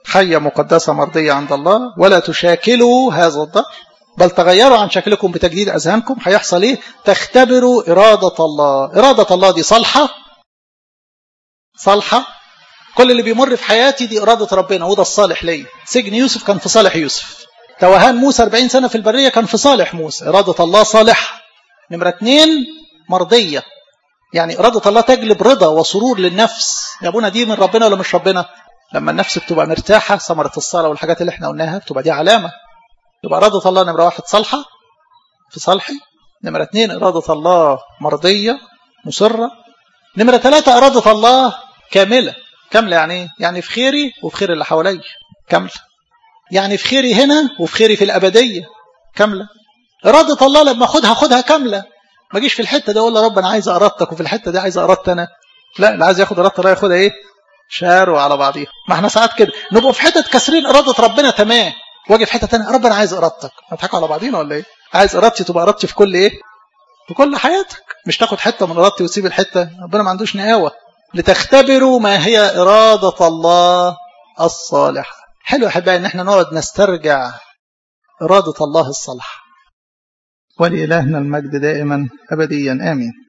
حية مقدسة مرضية عند الله ولا تشاكلوا هذا الدهر بل تغيروا عن شكلكم بتجديد أذهانكم هيحصل إيه تختبروا إرادة الله إرادة الله دي صالحة صالحة كل اللي بيمر في حياتي دي إرادة ربنا وده الصالح ليا سجن يوسف كان في صالح يوسف توهان موسى 40 سنة في البرية كان في صالح موسى إرادة الله صالحة نمرة اتنين مرضية يعني إرادة الله تجلب رضا وسرور للنفس يا أبونا دي من ربنا ولا مش ربنا لما النفس بتبقى مرتاحة ثمرة الصلاة والحاجات اللي احنا قلناها بتبقى دي علامة يبقى إرادة الله نمرة واحد صالحة في صالحي نمرة اتنين إرادة الله مرضية مصرة نمرة ثلاثة إرادة الله كاملة كاملة يعني ايه؟ يعني في خيري وفي خير اللي حواليا كاملة يعني في خيري هنا وفي خيري في الأبدية كاملة إرادة الله لما أخدها أخدها كاملة ما أجيش في الحتة دي أقول يا رب أنا عايز إرادتك وفي الحتة دي عايز إرادتي أنا لا اللي عايز ياخد إرادة الله ياخدها إيه شاروا على بعضيها ما احنا ساعات كده نبقى في حتة كسرين إرادة ربنا تمام واجي في حتة تانية رب أنا عايز إرادتك هنضحكوا على بعضينا ولا إيه عايز إرادتي تبقى إرادتي في كل إيه في كل حياتك مش تاخد حتة من إرادتي وتسيب الحتة ربنا ما عندوش نقاوة لتختبروا ما هي إرادة الله الصالحة حلو أحبائي إن احنا نقعد نسترجع إرادة الله الصالحة ولإلهنا المجد دائما أبديا آمين